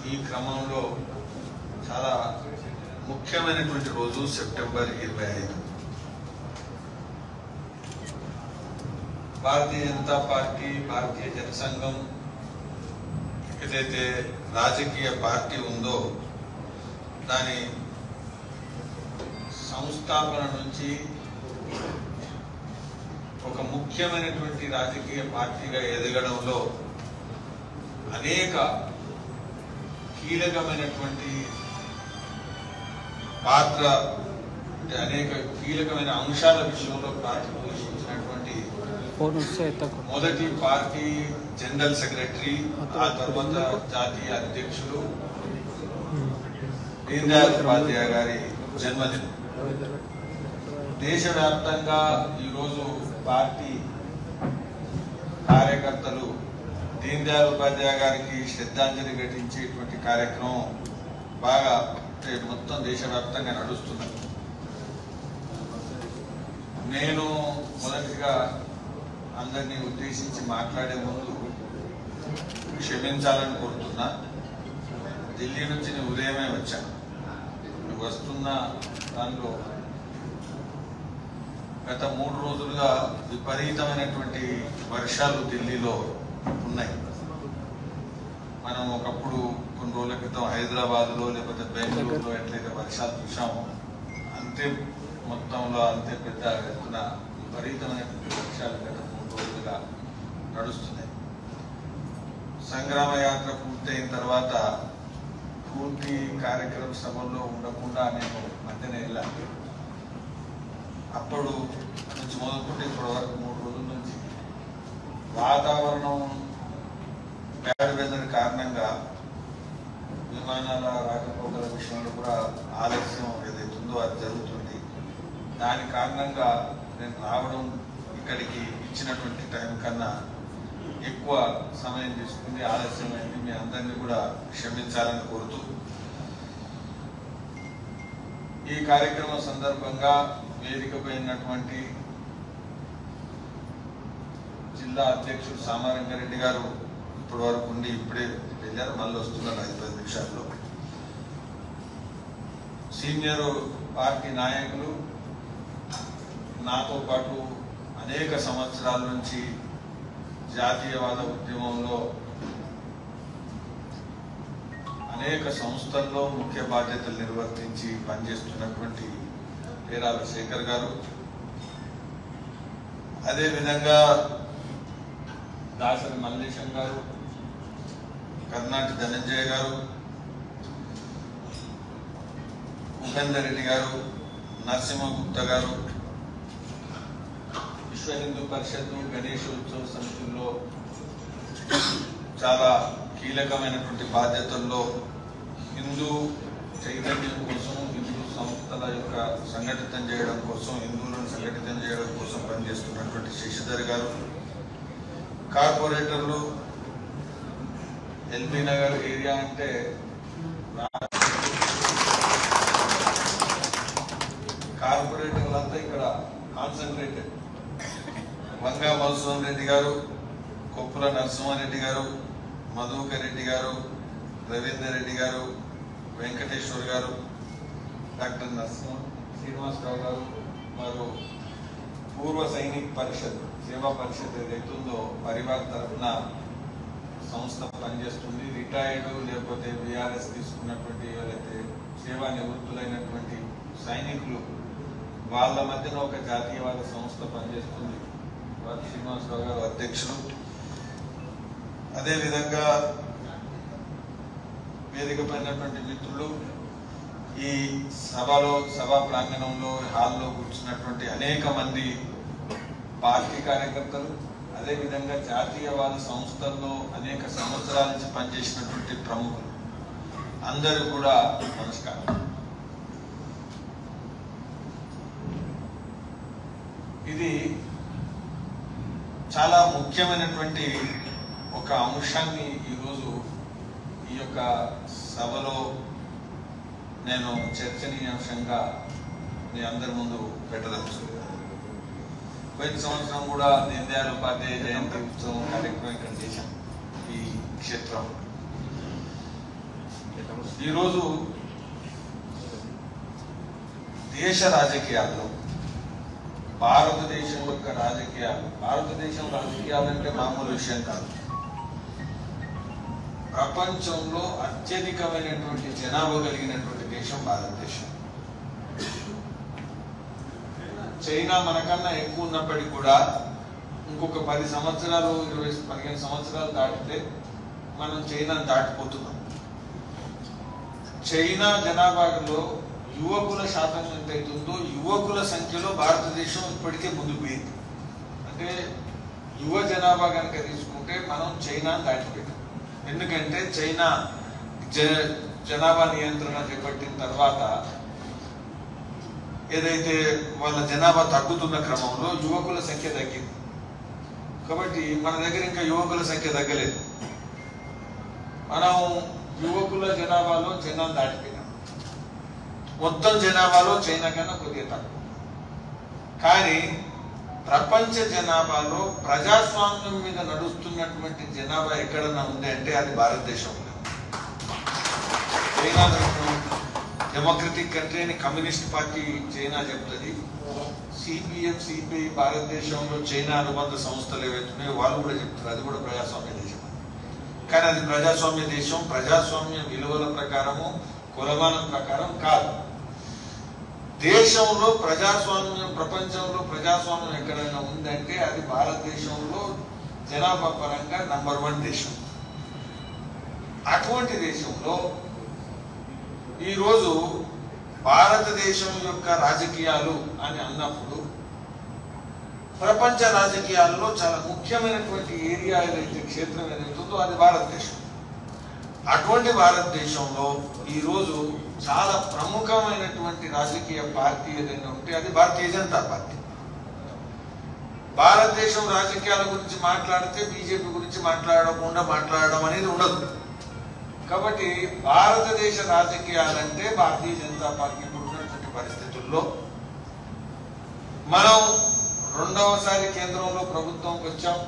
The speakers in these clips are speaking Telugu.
ఈ క్రమంలో చాలా ముఖ్యమైనటువంటి రోజు సెప్టెంబర్ ఇరవై ఐదు భారతీయ జనతా పార్టీ భారతీయ జనసంఘం ఏదైతే రాజకీయ పార్టీ ఉందో దాని సంస్థాపన నుంచి ఒక ముఖ్యమైనటువంటి రాజకీయ పార్టీగా ఎదగడంలో అనేక కీలకమైనటువంటి పాత్ర అంటే అనేక కీలకమైన అంశాల విషయంలో పార్టీ పోషించినటువంటి ఫోన్ వస్తే ఎత్తకు మొదటి పార్టీ జనరల్ సెక్రటరీ ఆ తర్వాత జాతీయ అధ్యక్షులు దీన్ దయాళ్ ఉపాధ్యాయ గారి జన్మదినం దేశవ్యాప్తంగా ఈరోజు పార్టీ కార్యకర్తలు దీన్ దయాళ్ ఉపాధ్యాయ గారికి శ్రద్ధాంజలి ఘటించేటువంటి కార్యక్రమం బాగా అంటే మొత్తం దేశవ్యాప్తంగా నడుస్తున్నది నేను మొదటిగా అందరినీ ఉద్దేశించి మాట్లాడే ముందు క్షమించాలని కోరుతున్నా ఢిల్లీ నుంచి నేను ఉదయమే వచ్చాను నేను వస్తున్న దానిలో గత మూడు రోజులుగా విపరీతమైనటువంటి వర్షాలు ఢిల్లీలో ఉన్నాయి మనం ఒకప్పుడు కొన్ని రోజుల క్రితం హైదరాబాద్ లో లేకపోతే బెంగళూరులో ఎట్లయితే వర్షాలు చూసామో అంతే మొత్తంలో అంతే పెద్ద ఎత్తున విపరీతమైనటువంటి వర్షాలు గత మూడు రోజులుగా నడుస్తున్నాయి సంగ్రామ యాత్ర పూర్తయిన తర్వాత పూర్తి కార్యక్రమ సభల్లో ఉండకుండా నేను మధ్యన వెళ్ళాను అప్పుడు నుంచి మొదలుకుంటే ఇప్పటి వరకు మూడు రోజుల నుంచి వాతావరణం బ్యాడ్ వెదర్ కారణంగా విమానాల రాకపోకల విషయంలో కూడా ఆలస్యం ఏదైతుందో అది జరుగుతుంది దాని కారణంగా నేను రావడం ఇక్కడికి ఇచ్చినటువంటి టైం కన్నా ఎక్కువ సమయం తీసుకుంది ఆలస్యమైంది మీ అందరినీ కూడా క్షమించాలని కోరుతూ ఈ కార్యక్రమం సందర్భంగా వేదికపై ఉన్నటువంటి జిల్లా అధ్యక్షుడు సామారంగారెడ్డి గారు ఇప్పటి వరకు ఉండి ఇప్పుడే వెళ్ళారు మళ్ళీ వస్తున్నారు ఐదు పది నిమిషాల్లో సీనియర్ పార్టీ నాయకులు నాతో పాటు అనేక సంవత్సరాల నుంచి జాతీయవాద ఉద్యమంలో అనేక సంస్థల్లో ముఖ్య బాధ్యతలు నిర్వర్తించి పనిచేస్తున్నటువంటి పేరాల శేఖర్ గారు అదేవిధంగా దాసరి మల్లేశం గారు కర్ణాటి ధనంజయ గారు ఉపేందర్ రెడ్డి గారు నరసింహగుప్త గారు విశ్వ హిందూ పరిషత్తు గణేష్ ఉత్సవ సమితుల్లో చాలా కీలకమైనటువంటి బాధ్యతల్లో హిందూ చైతన్యం కోసం హిందూ సంస్థల యొక్క సంఘటితం చేయడం కోసం హిందువులను సంఘటితం చేయడం కోసం పనిచేస్తున్నటువంటి శశిధర్ గారు కార్పొరేటర్లు ఎల్బీ నగర్ ఏరియా అంటే రా- కార్పొరేటర్లంతా ఇక్కడ కాన్సన్ట్రేటెడ్ వంగా మధుసూదన్ రెడ్డి గారు కొప్పుల నరసింహారెడ్డి గారు మధుకర్ రెడ్డి గారు రవీందర్ రెడ్డి గారు వెంకటేశ్వర్ గారు డాక్టర్ నరసింహ శ్రీనివాసరావు గారు వారు పూర్వ సైనిక్ పరిషత్ సేవా పరిషత్ ఏదైతే ఉందో పరివార్ తరఫున సంస్థ పనిచేస్తుంది రిటైర్డ్ లేకపోతే బీఆర్ఎస్ తీసుకున్నటువంటి ఎవరైతే సేవా నివృత్తులైనటువంటి సైనికులు వాళ్ళ మధ్యన ఒక జాతీయవాద సంస్థ పనిచేస్తుంది వారు శ్రీనివాసరావు గారు అధ్యక్షులు అదేవిధంగా వేదిక పైనటువంటి మిత్రులు ఈ సభలో సభా ప్రాంగణంలో హాల్లో కూర్చున్నటువంటి అనేక మంది పార్టీ కార్యకర్తలు అదేవిధంగా జాతీయవాద సంస్థల్లో అనేక సంవత్సరాల నుంచి పనిచేసినటువంటి ప్రముఖులు అందరూ కూడా నమస్కారం ఇది చాలా ముఖ్యమైనటువంటి ఒక అంశాన్ని ఈరోజు ఈ యొక్క సభలో నేను చర్చనీయాంశంగా మీ అందరి ముందు పెట్టదలుచుకున్నాను పోయిన సంవత్సరం కూడా దీన్ దయాళ్ ఉపాధ్యాయ జయంతి ఉత్సవం కార్యక్రమం ఇక్కడ చేశాం ఈ క్షేత్రం ఈరోజు దేశ రాజకీయాల్లో భారతదేశం యొక్క రాజకీయాలు భారతదేశం రాజకీయాలు అంటే మామూలు విషయం కాదు ప్రపంచంలో అత్యధికమైనటువంటి జనాభా కలిగినటువంటి దేశం భారతదేశం చైనా మనకన్నా ఎక్కువ ఉన్నప్పటికీ కూడా ఇంకొక పది సంవత్సరాలు ఇరవై పదిహేను సంవత్సరాలు దాటితే మనం చైనాను దాటిపోతున్నాం చైనా జనాభాలో యువకుల శాతం ఎంత అవుతుందో యువకుల సంఖ్యలో భారతదేశం ఇప్పటికే ముందు పోయింది అంటే యువ జనాభా కనుక తీసుకుంటే మనం చైనా దాటిపోయాం ఎందుకంటే చైనా జ జనాభా నియంత్రణ చేపట్టిన తర్వాత ఏదైతే వాళ్ళ జనాభా తగ్గుతున్న క్రమంలో యువకుల సంఖ్య తగ్గింది కాబట్టి మన దగ్గర ఇంకా యువకుల సంఖ్య తగ్గలేదు మనం యువకుల జనాభాలో చైనా దాటిపోయినాం మొత్తం జనాభాలో చైనా కన్నా కొద్దిగా తక్కువ కానీ ప్రపంచ జనాభాలో ప్రజాస్వామ్యం మీద నడుస్తున్నటువంటి జనాభా ఎక్కడన్నా ఉంది అంటే అది భారతదేశంలో చైనా డెమోక్రటిక్ కంట్రీ అని కమ్యూనిస్ట్ పార్టీ చైనా చెప్తుంది సిపిఎం సిపిఐ భారతదేశంలో చైనా అనుబంధ సంస్థలు ఏవైతున్నాయో వాళ్ళు కూడా చెప్తారు అది కూడా ప్రజాస్వామ్య దేశం అని. కానీ అది ప్రజాస్వామ్య దేశం ప్రజాస్వామ్య విలువల ప్రకారము కులమానం ప్రకారం కాదు దేశంలో ప్రజాస్వామ్యం ప్రపంచంలో ప్రజాస్వామ్యం ఎక్కడైనా ఉందంటే అది భారతదేశంలో జనాభా పరంగా నంబర్ వన్ దేశం అటువంటి దేశంలో ఈరోజు భారతదేశం యొక్క రాజకీయాలు అని అన్నప్పుడు ప్రపంచ రాజకీయాల్లో చాలా ముఖ్యమైనటువంటి ఏరియా ఏదైతే క్షేత్రం ఏదైతుందో అది భారతదేశం అటువంటి భారతదేశంలో ఈరోజు చాలా ప్రముఖమైనటువంటి రాజకీయ పార్టీ ఏదైనా ఉంటే అది భారతీయ జనతా పార్టీ భారతదేశం రాజకీయాల గురించి మాట్లాడితే బీజేపీ గురించి మాట్లాడకుండా మాట్లాడడం అనేది ఉండదు కాబట్టి భారతదేశ రాజకీయాలంటే భారతీయ జనతా పార్టీ ఇప్పుడు ఉన్నటువంటి పరిస్థితుల్లో మనం రెండవసారి కేంద్రంలో ప్రభుత్వంకి వచ్చాం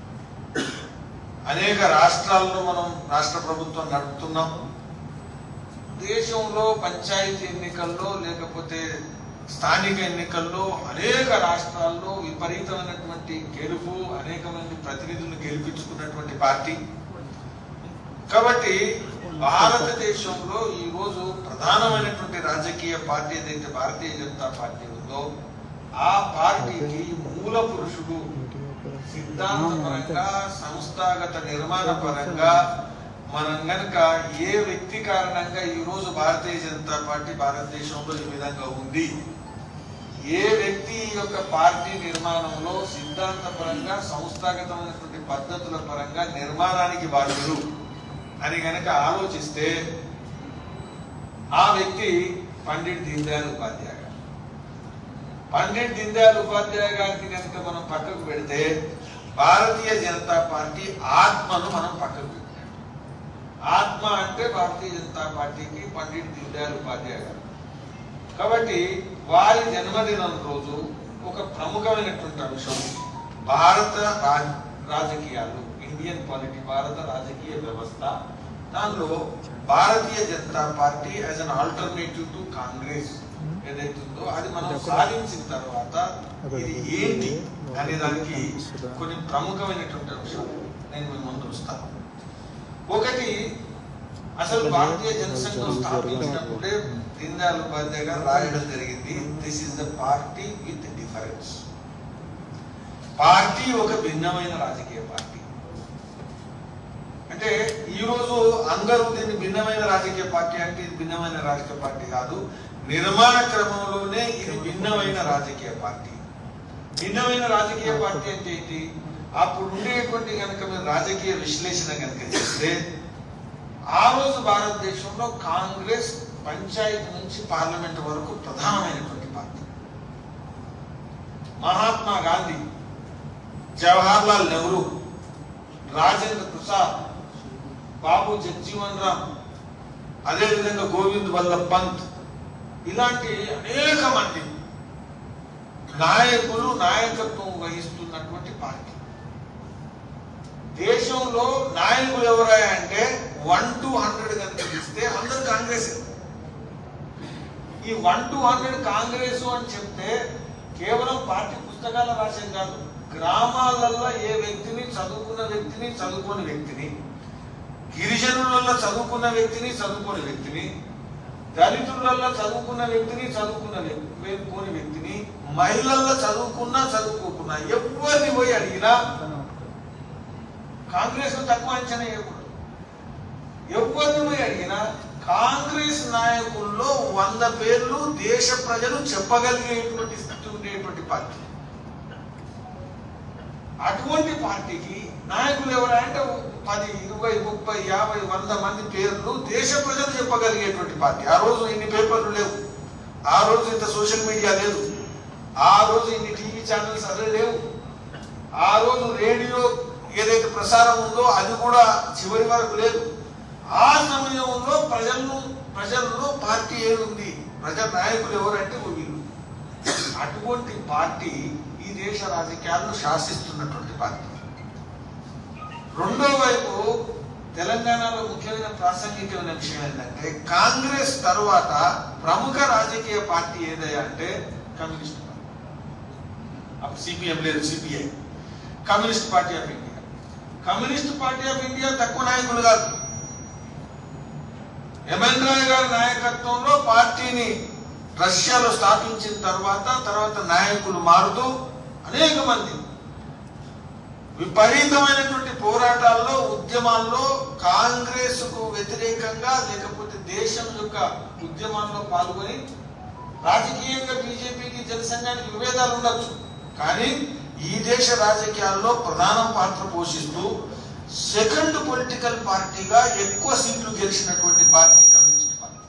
అనేక రాష్ట్రాల్లో మనం రాష్ట్ర ప్రభుత్వం నడుపుతున్నాం దేశంలో పంచాయతీ ఎన్నికల్లో లేకపోతే స్థానిక ఎన్నికల్లో అనేక రాష్ట్రాల్లో విపరీతమైనటువంటి గెలుపు అనేక మంది ప్రతినిధులను గెలిపించుకున్నటువంటి పార్టీ కాబట్టి భారతదేశంలో ఈ రోజు ప్రధానమైనటువంటి రాజకీయ పార్టీ ఏదైతే భారతీయ జనతా పార్టీ ఉందో ఆ పార్టీకి మూల పురుషుడు సిద్ధాంతపరంగా సంస్థాగత నిర్మాణ పరంగా మనం గనక ఏ వ్యక్తి కారణంగా ఈ రోజు భారతీయ జనతా పార్టీ భారతదేశంలో ఈ విధంగా ఉంది ఏ వ్యక్తి యొక్క పార్టీ నిర్మాణంలో సిద్ధాంతపరంగా సంస్థాగతమైనటువంటి పద్ధతుల పరంగా నిర్మాణానికి బాధ్యులు అని గనక ఆలోచిస్తే ఆ వ్యక్తి పండిట్ దీన్ దయాళ్ ఉపాధ్యాయ గారు పండిట్ దీన్ దయాళ్ ఉపాధ్యాయ గారిని కనుక మనం పక్కకు పెడితే భారతీయ జనతా పార్టీ ఆత్మను మనం పక్కకు పెట్టాం ఆత్మ అంటే భారతీయ జనతా పార్టీకి పండిట్ దీన్ దయాళ్ ఉపాధ్యాయ గారు కాబట్టి వారి జన్మదినం రోజు ఒక ప్రముఖమైనటువంటి అంశం భారత రా- రాజకీయాలు ఇండియన్ పాలిటీ భారత రాజకీయ వ్యవస్థ దానిలో Bharatiya Janata party as an alternative to Congress ఏదైతుందో అది మనం సాధించిన తర్వాత ఇది ఏంటి అనే దానికి కొన్ని ప్రముఖమైనటువంటి అంశాలు నేను మీ ముందు వస్తాను ఒకటి అసలు భారతీయ జనసంఘం స్థాపించినప్పుడే దీన్ దయాళ్ ఉపాధ్యాయ గారు రాయడం జరిగింది this is the party with difference party ఒక భిన్నమైన రాజకీయ పార్టీ అంటే ఈ రోజు అందరూ దీన్ని భిన్నమైన రాజకీయ పార్టీ అంటే ఇది భిన్నమైన రాజకీయ పార్టీ కాదు నిర్మాణ క్రమంలోనే ఇది భిన్నమైన రాజకీయ పార్టీ భిన్నమైన రాజకీయ పార్టీ అంటే ఏంటి అప్పుడు ఉండేటువంటి కనుక మీరు రాజకీయ విశ్లేషణ కనుక చేస్తే ఆ రోజు భారతదేశంలో కాంగ్రెస్ పంచాయతీ నుంచి పార్లమెంట్ వరకు ప్రధానమైనటువంటి పార్టీ మహాత్మా గాంధీ జవహర్లాల్ నెహ్రూ రాజేంద్ర ప్రసాద్ బాబు జగ్జీవన్ రామ్ అదేవిధంగా గోవింద్ వల్లభ్ పంత్ ఇలాంటి అనేక మంది నాయకులు నాయకత్వం వహిస్తున్నటువంటి పార్టీ దేశంలో నాయకులు ఎవరయ్యా అంటే వన్ టు హండ్రెడ్ కనుక ఇస్తే అందరు కాంగ్రెస్ ఈ వన్ టు హండ్రెడ్ కాంగ్రెస్ అని చెప్తే కేవలం పార్టీ పుస్తకాల రాసేం కాదు గ్రామాలలో ఏ వ్యక్తిని చదువుకున్న వ్యక్తిని చదువుకోని వ్యక్తిని గిరిజనులలో చదువుకున్న వ్యక్తిని చదువుకోని వ్యక్తిని దళితులలో చదువుకున్న వ్యక్తిని చదువుకున్న వ్యక్తి కోని వ్యక్తిని మహిళల్లో చదువుకున్నా చదువుకోకున్నా ఎవరిని పోయి అడిగినా కాంగ్రెస్ తక్కువ అంచనా వేయకూడదు ఎవరిని పోయి అడిగినా కాంగ్రెస్ నాయకుల్లో వంద పేర్లు దేశ ప్రజలు చెప్పగలిగేటువంటి స్థితి ఉండేటువంటి పార్టీ అటువంటి పార్టీకి నాయకులు ఎవరంటే పది ఇరవై ముప్పై యాభై వంద మంది పేర్లు దేశ ప్రజలు చెప్పగలిగేటువంటి పార్టీ ఆ రోజు ఇన్ని పేపర్లు లేవు ఆ రోజు ఇంత సోషల్ మీడియా లేదు ఆ రోజు ఇన్ని టీవీ ఛానల్స్ అదే లేవు ఆ రోజు రేడియో ఏదైతే ప్రసారం ఉందో అది కూడా చివరి వరకు లేదు ఆ సమయంలో ప్రజలను ప్రజల్లో పార్టీ ఏముంది ప్రజల నాయకులు ఎవరంటే వీళ్ళు అటువంటి పార్టీ ఈ దేశ రాజకీయాలను శాసిస్తున్నటువంటి పార్టీ రెండో వైపు తెలంగాణలో ముఖ్యమైన ప్రాసంగికమైన విషయం ఏంటంటే కాంగ్రెస్ తరువాత ప్రముఖ రాజకీయ పార్టీ ఏదయ్యా అంటే కమ్యూనిస్ట్ పార్టీ అప్పుడు సిపిఎం లేదు CPI communist party of India communist party of India తక్కువ నాయకులు కాదు ఎంఎన్ రాయ్ గారి నాయకత్వంలో పార్టీని రష్యాలో స్థాపించిన తర్వాత తర్వాత నాయకులు మారుతూ అనేక మంది విపరీతమైనటువంటి పోరాటాల్లో ఉద్యమాల్లో కాంగ్రెస్ కు వ్యతిరేకంగా లేకపోతే దేశం యొక్క ఉద్యమాల్లో పాల్గొని రాజకీయంగా బీజేపీకి జనసంఘానికి విభేదాలు ఉండొచ్చు కానీ ఈ దేశ రాజకీయాల్లో ప్రధాన పాత్ర పోషిస్తూ సెకండ్ పొలిటికల్ పార్టీగా ఎక్కువ సీట్లు గెలిచినటువంటి పార్టీ కమ్యూనిస్ట్ పార్టీ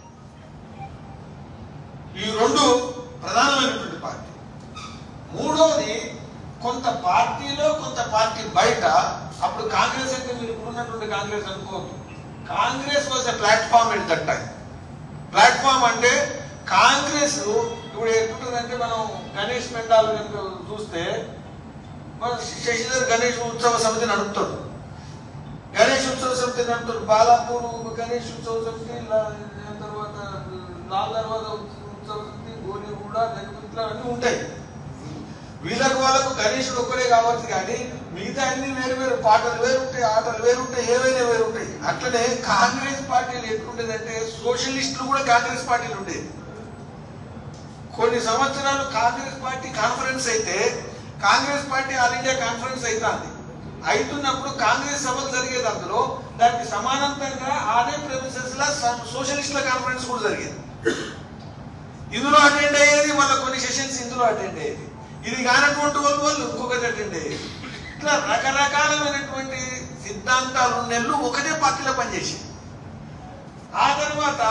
ఈ రెండు ప్రధానమైనటువంటి పార్టీ మూడోది కొంత పార్టీలో కొంత పార్టీ బయట అప్పుడు కాంగ్రెస్ అంటే మీరు ఇప్పుడున్నటువంటి కాంగ్రెస్ అనుకోవద్దు Congress was a platform at that time platform అంటే కాంగ్రెస్ ఇప్పుడు ఎట్లుంటుందంటే మనం గణేష్ మెండాలు కనుక చూస్తే మన శశిధర్ గణేష్ ఉత్సవ సమితి నడుపుతాడు గణేష్ ఉత్సవ సమితి నడుపుతాడు బాలాపూర్ గణేష్ ఉత్సవ సమితి లా- తర్వాత లాల్ దర్వాజ ఉత్సవ సమితి గోలిగూడ లేకపోతే ఇట్లా అన్నీ ఉంటాయి వీళ్ళకు వాళ్ళకు గణేశుడు ఒక్కడే కావచ్చు కానీ మిగతా అన్ని వేరు వేరు పాటలు వేరుంటాయి ఆటలు వేరుంటాయి ఏవైనా వేరుంటాయి అట్లనే కాంగ్రెస్ పార్టీలు ఎట్లుండేదంటే సోషలిస్టులు కూడా కాంగ్రెస్ పార్టీలు ఉండేది కొన్ని సంవత్సరాలు కాంగ్రెస్ పార్టీ కాన్ఫరెన్స్ అయితే Congress party all India conference అవుతుంది అవుతున్నప్పుడు కాంగ్రెస్ సభలు జరిగేది అందులో దానికి సమానంతంగా అదే ప్రెమిసెస్ లా సోషలిస్టుల కాన్ఫరెన్స్ కూడా జరిగేది ఇందులో అటెండ్ అయ్యేది మళ్ళీ కొన్ని సెషన్స్ ఇందులో అటెండ్ అయ్యేది ఇది కానటువంటి వాళ్ళు వాళ్ళు ఇంకొకటి అటెండ్ అయ్యేది ఇట్లా రకరకాలమైనటువంటి సిద్ధాంతాలు నెలలు ఒకటే పార్టీలో పనిచేసి ఆ తర్వాత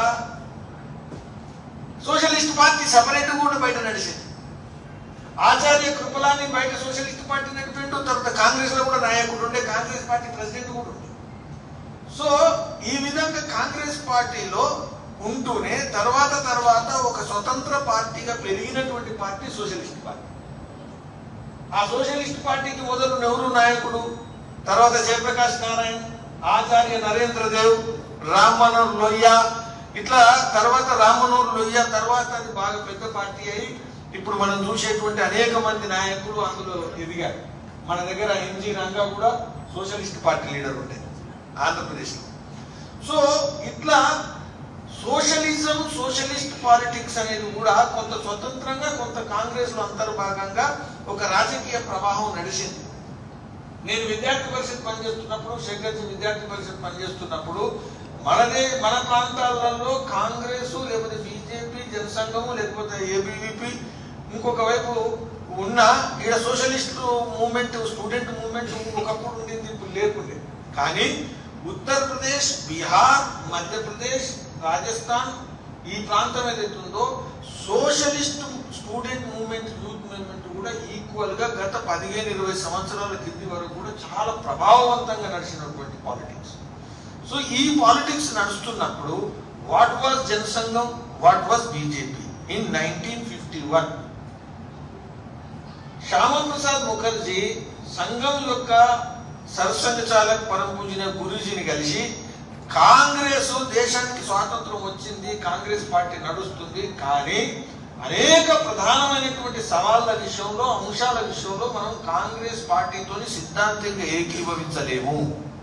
సోషలిస్ట్ పార్టీ సపరేట్ కూడా బయట నడిచింది ఆచార్య కృపలాని బయట సోషలిస్ట్ పార్టీ నడిపిండు తర్వాత కాంగ్రెస్ లో కూడా నాయకుడు ఉండే కాంగ్రెస్ పార్టీ ప్రెసిడెంట్ కూడా ఉండే సో ఈ విధంగా కాంగ్రెస్ పార్టీలో ఉంటూనే తర్వాత తర్వాత ఒక స్వతంత్ర పార్టీగా పెరిగినటువంటి పార్టీ సోషలిస్ట్ పార్టీ ఆ సోషలిస్ట్ పార్టీకి మొదలు నెహ్రూ నాయకుడు తర్వాత జయప్రకాష్ నారాయణ్ ఆచార్య నరేంద్ర దేవ్ రామ్ మనోహర్ లోహియా ఇట్లా తర్వాత రామ్ మనోహర్ లోహియా తర్వాత అది బాగా పెద్ద పార్టీ అయి ఇప్పుడు మనం చూసేటువంటి అనేక మంది నాయకులు అందులో ఎదిగారు మన దగ్గర ఎంజి రంగా కూడా సోషలిస్ట్ పార్టీ లీడర్ ఉండేది ఆంధ్రప్రదేశ్లో సో ఇట్లా సోషలిజం సోషలిస్ట్ పాలిటిక్స్ అనేది కూడా కొంత స్వతంత్రంగా కొంత కాంగ్రెస్ లో అంతర్భాగంగా ఒక రాజకీయ ప్రవాహం నడిచింది నేను విద్యార్థి పరిషత్ పనిచేస్తున్నప్పుడు శంకర్జీ విద్యార్థి పరిషత్ పనిచేస్తున్నప్పుడు మనదే మన ప్రాంతాలలో కాంగ్రెస్ లేకపోతే బీజేపీ జనసంఘము లేకపోతే ఏబీవీపీ ఇంకొక వైపు ఉన్న ఈడ సోషలిస్ట్ మూవ్మెంట్ స్టూడెంట్ మూవ్మెంట్ ఒకప్పుడు ఉండింది ఇప్పుడు లేకుండే కానీ ఉత్తరప్రదేశ్ బీహార్ మధ్యప్రదేశ్ రాజస్థాన్ ఈ ప్రాంతం ఏదైతే ఉందో socialist student movement youth movement కూడా ఈక్వల్ గా గత పదిహేను ఇరవై సంవత్సరాల కింది వరకు కూడా చాలా ప్రభావవంతంగా నడిచినటువంటి పాలిటిక్స్ సో ఈ పాలిటిక్స్ నడుస్తున్నప్పుడు వాట్ వాజ్ జనసంఘం what was BJP in nineteen fifty one Shyama Prasad Mukherjee సంఘం యొక్క సర్సంఘ చాలక్ పరం పూజిన గురూజీని కలిసి కాంగ్రెస్ దేశానికి స్వాతంత్రం వచ్చింది కాంగ్రెస్ పార్టీ నడుస్తుంది కానీ అనేక ప్రధానమైనటువంటి సవాళ్ళ విషయంలో అంశాల విషయంలో మనం కాంగ్రెస్ పార్టీతోని సిద్ధాంతంగా ఏకీభవించలేము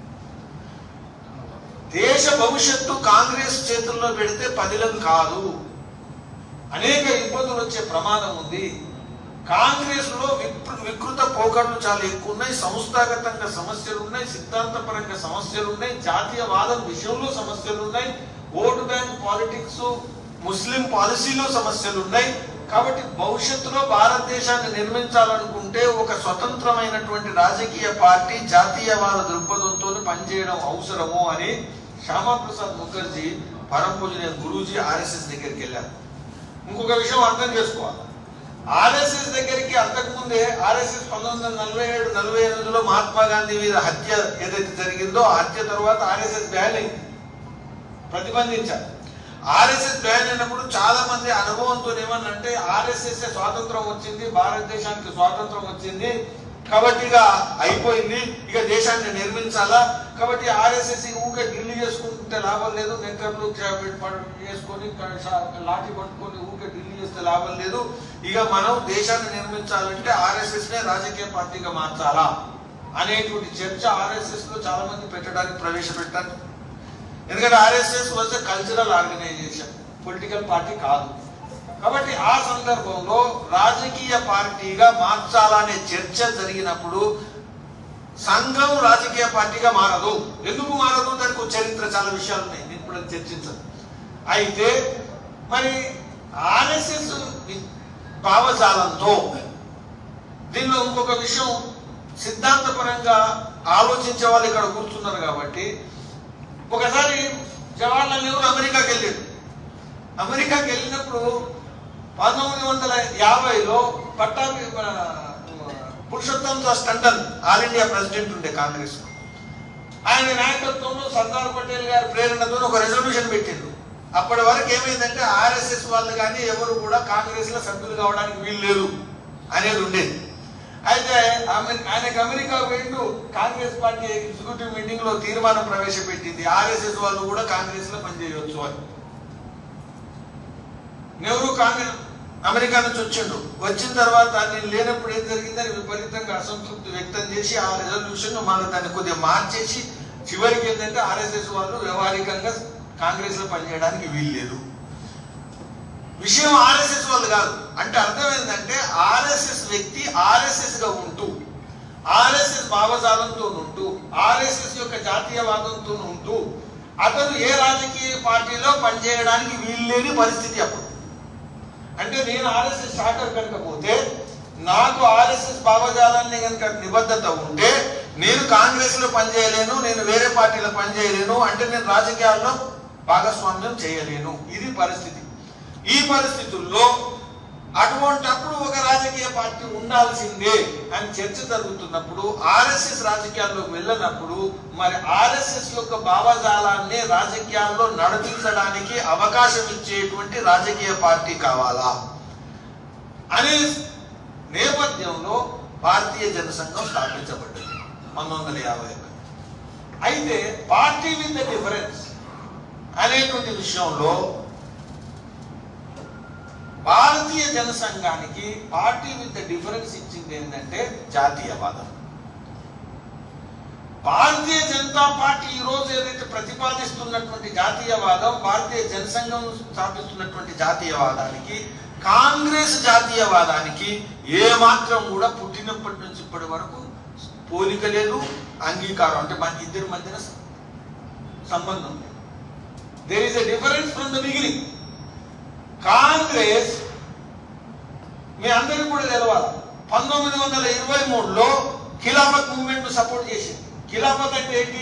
దేశ భవిష్యత్తు కాంగ్రెస్ చేతుల్లో పెడితే పదిలం కాదు అనేక ఇబ్బందులు వచ్చే ప్రమాదం ఉంది కాంగ్రెస్ లో వికృ- వికృత పోకడలు చాలా ఎక్కువ ఉన్నాయి సంస్థాగతంగా సమస్యలు ఉన్నాయి సిద్ధాంతపరంగా సమస్యలు ఉన్నాయి జాతీయవాదం విషయంలో సమస్యలు ఉన్నాయి ఓటు బ్యాంక్ పాలిటిక్స్ ముస్లిం పాలసీలో సమస్యలు ఉన్నాయి కాబట్టి భవిష్యత్తులో భారతదేశాన్ని నిర్మించాలనుకుంటే ఒక స్వతంత్రమైనటువంటి రాజకీయ పార్టీ జాతీయవాద దృక్పథంతో పనిచేయడం అవసరము అని శ్యామాప్రసాద్ ముఖర్జీ పరమ పూజనీయ గురూజీ ఆర్ఎస్ఎస్ దగ్గరికి వెళ్ళారు ఇంకొక విషయం అర్థం చేసుకోవాలి ఆర్ఎస్ఎస్ దగ్గరికి అంతకుముందే ఆర్ఎస్ఎస్ పంతొమ్మిది వందల నలభై ఏడు నలభై ఎనిమిదిలో మహాత్మా గాంధీ మీద హత్య ఏదైతే జరిగిందో ఆ హత్య తర్వాత ఆర్ఎస్ఎస్ బ్యాన్ అయింది ప్రతిబంధించారు ఆర్ఎస్ఎస్ బ్యాన్ అయినప్పుడు చాలా మంది అనుభవంతో ఏమన్నంటే ఆర్ఎస్ఎస్ స్వాతంత్రం వచ్చింది భారతదేశానికి స్వాతంత్రం వచ్చింది కాబట్టి ఇక అయిపోయింది ఇక దేశాన్ని నిర్మించాలా కాబట్టి ఆర్ఎస్ఎస్ ఊకే ఢిల్లీ చేసుకుంటే లాభం లేదు నెక్కర్లు చేసుకొని లాఠీ పట్టుకొని ఊకే ఢిల్లీ చేస్తే లాభం లేదు ఇక మనం దేశాన్ని నిర్మించాలంటే ఆర్ఎస్ఎస్ నే రాజకీయ పార్టీగా మార్చాలా అనేటువంటి చర్చ ఆర్ఎస్ఎస్ లో చాలా మంది పెట్టడానికి ప్రవేశపెట్టారు ఎందుకంటే RSS was a cultural organization political party కాదు కాబట్టి ఆ సందర్భంలో రాజకీయ పార్టీగా మార్చాలనే చర్చ జరిగినప్పుడు సంఘం రాజకీయ పార్టీగా మారదు ఎందుకు మారదు దానికి ఒక చరిత్ర చాలా విషయాలు ఉన్నాయి నేను ఇప్పుడు అది చర్చించను అయితే మరి ఆర్ఎస్ఎస్ భావజాలంతో దీనిలో ఇంకొక విషయం సిద్ధాంతపరంగా ఆలోచించే వాళ్ళు ఇక్కడ కూర్చున్నారు కాబట్టి ఒకసారి జవహర్లాల్ నెహ్రూ అమెరికాకి వెళ్ళాడు అమెరికాకి వెళ్ళినప్పుడు పంతొమ్మిది వందల యాభైలో పట్టాభి మన, Purushottam Das Tandon all India president ఉండే కాంగ్రెస్ ఆయన నాయకత్వంలో సర్దార్ పటేల్ గారి ప్రేరణతో ఒక రెజల్యూషన్ పెట్టిండు అప్పటి వరకు ఏమైందంటే ఆర్ఎస్ఎస్ వాళ్ళు కానీ ఎవరు కూడా కాంగ్రెస్ లో సభ్యులు కావడానికి వీలు లేదు అనేది ఉండేది అయితే అమె- ఆయనకు అమెరికా పోయిండు కాంగ్రెస్ పార్టీ ఎగ్జిక్యూటివ్ మీటింగ్ లో తీర్మానం ప్రవేశపెట్టింది ఆర్ఎస్ఎస్ వాళ్ళు కూడా కాంగ్రెస్ లో పనిచేయవచ్చు అని నెహ్రూ కాంగ్రెస్ అమెరికా నుంచి వచ్చిండు వచ్చిన తర్వాత నేను లేనప్పుడు ఏం జరిగిందని విపరీతంగా అసంతృప్తి వ్యక్తం చేసి ఆ రెజల్యూషన్ మళ్ళీ దాన్ని కొద్దిగా మార్చేసి చివరికి ఏంటంటే ఆర్ఎస్ఎస్ వాళ్ళు వ్యవహారికంగా కాంగ్రెస్ లో పనిచేయడానికి వీల్లేదు విషయం ఆర్ఎస్ఎస్ వాళ్ళు కాదు అంటే అర్థం ఏంటంటే ఆర్ఎస్ఎస్ వ్యక్తి ఆర్ఎస్ఎస్ గా ఉంటూ ఆర్ఎస్ఎస్ భావజాలంతో ఉంటూ ఆర్ఎస్ఎస్ యొక్క జాతీయవాదంతో ఉంటూ అతను ఏ రాజకీయ పార్టీలో పనిచేయడానికి వీల్లేని పరిస్థితి అప్పుడు అంటే నేను ఆర్ఎస్ఎస్ స్టార్టర్ కనుక పోతే నాకు ఆర్ఎస్ఎస్ భావజాలాన్ని కనుక నిబద్ధత ఉంటే నేను కాంగ్రెస్ లో పనిచేయలేను నేను వేరే పార్టీలో పనిచేయలేను అంటే నేను రాజకీయాల్లో భాగస్వామ్యం చేయలేను ఇది పరిస్థితి ఈ పరిస్థితుల్లో అటువంటప్పుడు ఒక రాజకీయ పార్టీ ఉండాల్సిందే అని చర్చ జరుగుతున్నప్పుడు ఆర్ఎస్ఎస్ రాజకీయాల్లోకి వెళ్ళినప్పుడు మరి ఆర్ఎస్ఎస్ యొక్క భావజాలాన్ని రాజకీయాల్లో నడిపించడానికి అవకాశం ఇచ్చేటువంటి రాజకీయ పార్టీ కావాలా అనే నేపథ్యంలో భారతీయ జనసంఘం స్థాపించబడ్డది పంతొమ్మిది వందల యాభై ఒకటి అయితే పార్టీ విత్ ద డిఫరెన్స్ అనేటువంటి విషయంలో భారతీయ జనసంఘానికి పార్టీ విత్ ద డిఫరెన్స్ ఇచ్చింది ఏంటంటే జాతీయవాదం భారతీయ జనతా పార్టీ ఈ రోజు ఏదైతే ప్రతిపాదిస్తున్నటువంటి జాతీయవాదం భారతీయ జనసంఘం స్థాపిస్తున్నటువంటి జాతీయవాదానికి కాంగ్రెస్ జాతీయవాదానికి ఏ మాత్రం కూడా పుట్టినప్పటి నుంచి ఇప్పటి వరకు పోలిక లేదు అంగీకారం అంటే మన ఇద్దరి మధ్యన సంబంధం లేదు there is a difference from the beginning Congress మీ అందరికీ కూడా తెలవాలి పంతొమ్మిది వందల ఇరవై మూడులో ఖిలాఫత్ మూవ్మెంట్ సపోర్ట్ చేసింది ఖిలాఫత్ అంటే ఏంటి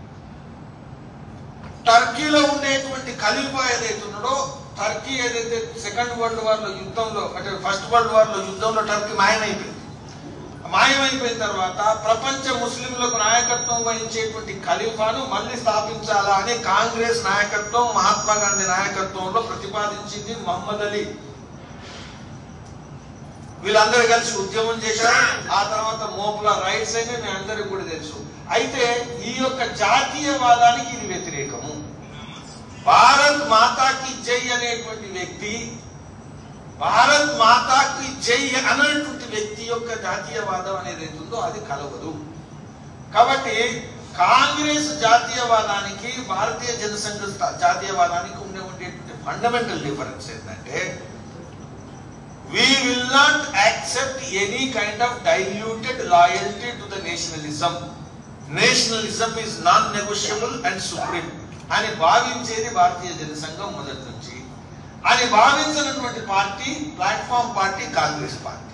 టర్కీలో ఉండేటువంటి ఖలీఫా ఏదైతే ఉన్నాడో టర్కీ ఏదైతే సెకండ్ వరల్డ్ వార్ లో యుద్ధంలో అంటే ఫస్ట్ వరల్డ్ వార్ లో యుద్ధంలో టర్కీ మాయమైపోయింది మాయమైపోయిన తర్వాత ప్రపంచ ముస్లింలకు నాయకత్వం వహించేటువంటి ఖలీఫాను మళ్ళీ స్థాపించాలా అని కాంగ్రెస్ నాయకత్వం మహాత్మా గాంధీ నాయకత్వంలో ప్రతిపాదించింది మహమ్మద్ అలీ వీళ్ళందరూ కలిసి ఉద్యమం చేశారు ఆ తర్వాత మోపుల రైట్స్ అయినా మీ అందరికి కూడా తెలుసు అయితే ఈ యొక్క జాతీయవాదానికి ఇది వ్యతిరేకము మాతాకి జై అనేటువంటి వ్యక్తి భారత్ మాతాకి జై అనేటువంటి వ్యక్తి యొక్క జాతీయవాదం అనేది ఏదుందో అది కలవదు కాబట్టి కాంగ్రెస్ జాతీయవాదానికి భారతీయ జనసంఘ స్థా- జాతీయవాదానికి ఉండే ఉండేటువంటి ఫండమెంటల్ డిఫరెన్స్ ఏంటంటే we will not accept any kind of diluted loyalty to the nationalism. Nationalism is non-negotiable and supreme. అని భావించేది భారతీయ జనసంఘం మొదటి నుంచి అని భావించినటువంటి party platform party Congress party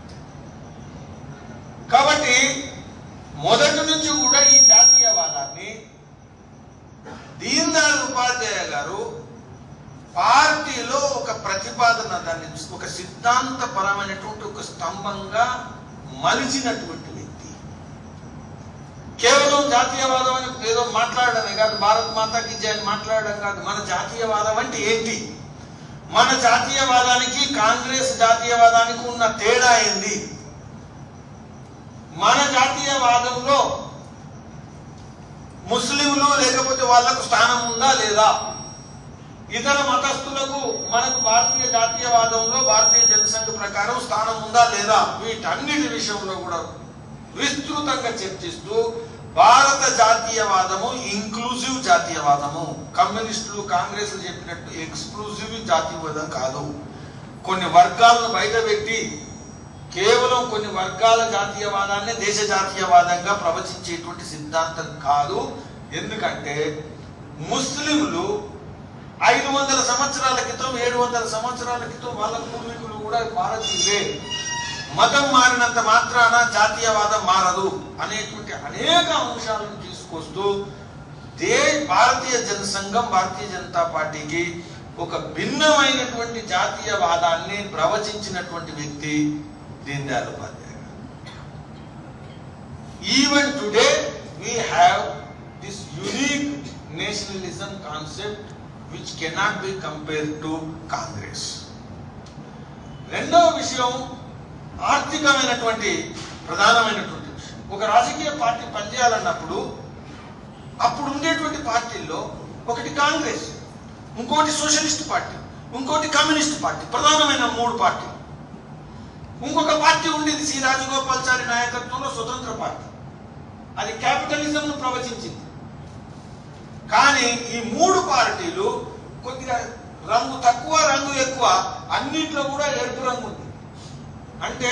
కాబట్టి మొదటి నుంచి కూడా ఈ జాతీయవాదాన్ని దీన్ దయాళ్ ఉపాధ్యాయ గారు పార్టీలో ఒక ప్రతిపాదన దాన్ని ఒక సిద్ధాంతపరమైనటువంటి ఒక స్తంభంగా మలిచినటువంటి వ్యక్తి కేవలం జాతీయవాదం అని ఏదో మాట్లాడడమే కాదు భారత్ మాతాకి జై అని మాట్లాడడం కాదు మన జాతీయవాదం అంటే ఏంటి మన జాతీయవాదానికి కాంగ్రెస్ జాతీయవాదానికి ఉన్న తేడా ఏంది మన జాతీయవాదంలో ముస్లింలు లేకపోతే వాళ్లకు స్థానం ఉందా లేదా ఇతర మతస్థులకు మనకు భారతీయ జాతీయవాదంలో భారతీయ జనసంఘ ప్రకారం స్థానం ఉందా లేదా వీటన్నిటి విషయంలో కూడా విస్తృతంగా చర్చిస్తూ భారత జాతీయవాదము ఇంక్లూజివ్ జాతీయవాదము కమ్యూనిస్టులు కాంగ్రెస్ చెప్పినట్టు ఎక్స్క్లూజివ్ జాతీయవాదం కాదు కొన్ని వర్గాలను బయట పెట్టి కేవలం కొన్ని వర్గాల జాతీయవాదాన్ని దేశ జాతీయవాదంగా ప్రవచించేటువంటి సిద్ధాంతం కాదు ఎందుకంటే ముస్లింలు ఐదు వందల సంవత్సరాల క్రితం ఏడు వందల సంవత్సరాల క్రితం వాళ్ళ పూర్వీకులు కూడా భారతీయులే మతం మారినంత మాత్రాన జాతీయవాదం మారదు అనేటువంటి అనేక అంశాలను తీసుకొస్తూ దే భారతీయ జనసంఘం భారతీయ జనతా పార్టీకి ఒక భిన్నమైనటువంటి జాతీయవాదాన్ని ప్రవచించినటువంటి వ్యక్తి దీన్ దయాళ్ ఉపాధ్యాయ గారు. Even today, we have this unique nationalism concept which cannot be compared to Congress. రెండవ విషయం ఆర్థికమైనటువంటి ప్రధానమైనటువంటి విషయం ఒక రాజకీయ పార్టీ పనిచేయాలన్నప్పుడు అప్పుడు ఉండేటువంటి పార్టీల్లో ఒకటి కాంగ్రెస్ ఇంకోటి సోషలిస్ట్ పార్టీ ఇంకోటి కమ్యూనిస్ట్ పార్టీ ప్రధానమైన మూడు పార్టీ ఇంకొక పార్టీ ఉండేది సి రాజగోపాల్చారి నాయకత్వంలో స్వతంత్ర పార్టీ అది క్యాపిటలిజం ను ప్రవచించింది కానీ ఈ మూడు పార్టీలు కొద్దిగా రంగు తక్కువ రంగు ఎక్కువ అన్నిట్లో కూడా ఎరుపు రంగు ఉంది అంటే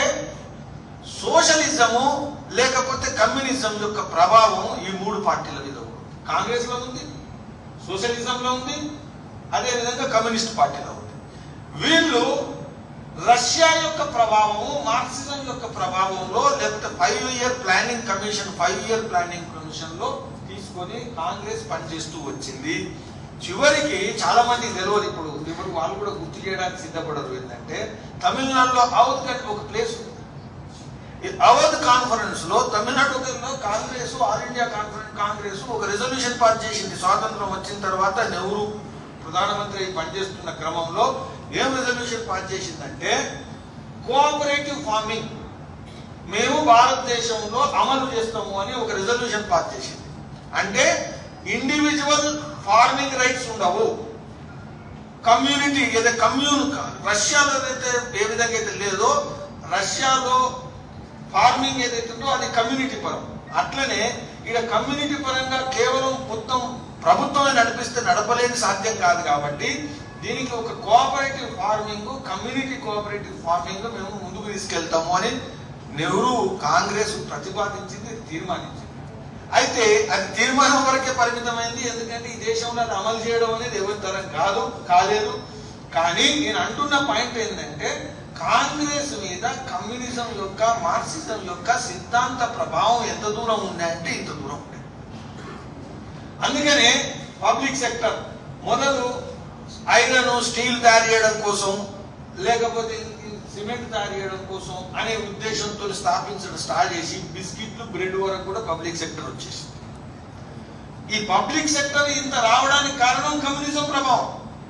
సోషలిజము లేకపోతే కమ్యూనిజం యొక్క ప్రభావం ఈ మూడు పార్టీల మీద ఉంది కాంగ్రెస్ లో ఉంది సోషలిజంలో ఉంది అదే విధంగా కమ్యూనిస్ట్ పార్టీలో ఉంది వీళ్ళు రష్యా యొక్క ప్రభావము మార్క్సిజం యొక్క ప్రభావంలో లేకపోతే five year planning commission five year planning commission లో తీసుకొని కాంగ్రెస్ పనిచేస్తూ వచ్చింది చివరికి చాలా మంది తెలియదు ఇప్పుడు ఇప్పుడు వాళ్ళు కూడా గుర్తు చేయడానికి సిద్ధపడరు ఏంటంటే తమిళనాడులో అవధ్ కని ఒక ప్లేస్ ఉంది ఈ అవధ్ కాన్ఫరెన్స్ లో తమిళనాడులో Congress all India conference Congress ఒక రెజల్యూషన్ పాస్ చేసింది స్వాతంత్రం వచ్చిన తర్వాత నెహ్రూ ప్రధానమంత్రి పనిచేస్తున్న క్రమంలో ఏం రెజల్యూషన్ పాస్ చేసిందంటే కోఆపరేటివ్ ఫార్మింగ్ మేము భారతదేశంలో అమలు చేస్తాము అని ఒక రెజల్యూషన్ పాస్ చేసింది అంటే ఇండివిజువల్ ఫార్మింగ్ రైట్స్ ఉండవు కమ్యూనిటీ ఏదైతే కమ్యూన్ రష్యాలో ఏదైతే ఏ విధంగా అయితే లేదో రష్యాలో ఫార్మింగ్ ఏదైతే ఉందో అది కమ్యూనిటీ పరం అట్లనే ఇక్కడ కమ్యూనిటీ పరంగా కేవలం మొత్తం ప్రభుత్వమే నడిపిస్తే నడపలేని సాధ్యం కాదు కాబట్టి దీనికి ఒక cooperative farming community cooperative farming మేము ముందుకు తీసుకెళ్తాము అని నెహ్రూ కాంగ్రెస్ ప్రతిపాదించింది తీర్మానించింది అయితే అది తీర్మానం వరకే పరిమితమైంది ఎందుకంటే ఈ దేశంలో అది అమలు చేయడం అనేది ఎవరి తరం కాదు కాలేదు కానీ నేను అంటున్న పాయింట్ ఏంటంటే కాంగ్రెస్ మీద కమ్యూనిజం యొక్క మార్క్సిజం యొక్క సిద్ధాంత ప్రభావం ఎంత దూరం ఉందంటే ఇంత దూరం ఉంది అందుకనే పబ్లిక్ సెక్టర్ మొదలు ఐరన్ స్టీల్ తయారు చేయడం కోసం లేకపోతే సిమెంట్ తయారు చేయడం కోసం అనే ఉద్దేశంతో స్థాపించడం స్టార్ట్ చేసి బిస్కెట్లు బ్రెడ్ వరకు కూడా పబ్లిక్ సెక్టర్ వచ్చేసింది ఈ పబ్లిక్ సెక్టర్ ఇంత రావడానికి కారణం కమ్యూనిజం ప్రభావం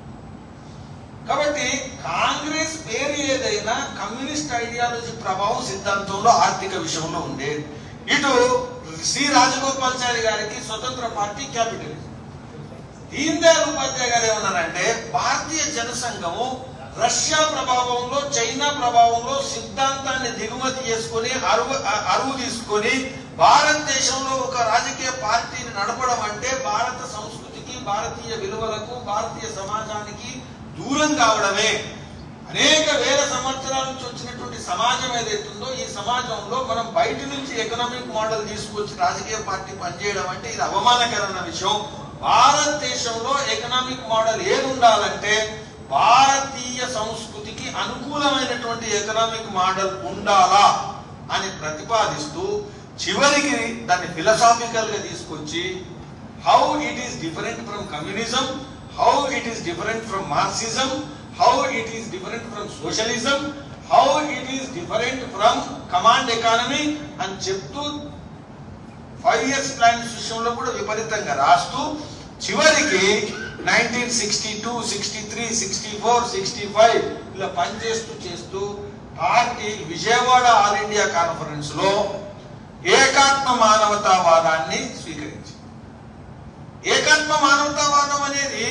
కాబట్టి కాంగ్రెస్ పేరు ఏదైనా కమ్యూనిస్ట్ ఐడియాలజీ ప్రభావం సిద్ధాంతంలో ఆర్థిక విషయంలో ఉండేది ఇటు సి రాజగోపాల్చారి గారికి స్వతంత్ర పార్టీ క్యాపిటలిజం దీన్ దయాళ్ ఉపాధ్యాయ గారు ఏమన్నారంటే భారతీయ జనసంఘము రష్యా ప్రభావంలో చైనా ప్రభావంలో సిద్ధాంతాన్ని దిగుమతి చేసుకొని అరువు అ- అరువు తీసుకొని భారతదేశంలో ఒక రాజకీయ పార్టీని నడపడం అంటే భారత సంస్కృతికి భారతీయ విలువలకు భారతీయ సమాజానికి దూరం కావడమే అనేక వేల సంవత్సరాల నుంచి వచ్చినటువంటి సమాజం ఏదైతుందో ఈ సమాజంలో మనం బయట నుంచి ఎకనామిక్ మోడల్ తీసుకొచ్చి రాజకీయ పార్టీ పనిచేయడం అంటే ఇది అవమానకరమైన విషయం భారతదేశంలో ఎకనామిక్ మోడల్ ఏది ఉండాలంటే భారతీయ సంస్కృతికి అనుకూలమైనటువంటి ఎకనామిక్ మోడల్ ఉండాలా అని ప్రతిపాదిస్తూ చివరికి దాన్ని ఫిలసాఫికల్ గా తీసుకొచ్చి how it is different from communism how it is different from Marxism how it is different from socialism how it is different from command economy అని చెప్తూ ఫైవ్ ఇయర్స్ ప్లాన్స్ విషయంలో కూడా విపరీతంగా రాస్తూ చివరికి nineteen sixty two sixty three sixty four sixty five ఇలా పనిచేస్తూ చేస్తూ party Vijayawada all India conference లో ఏకాత్మ మానవతావాదాన్ని స్వీకరించి ఏకాత్మ మానవతావాదం అనేది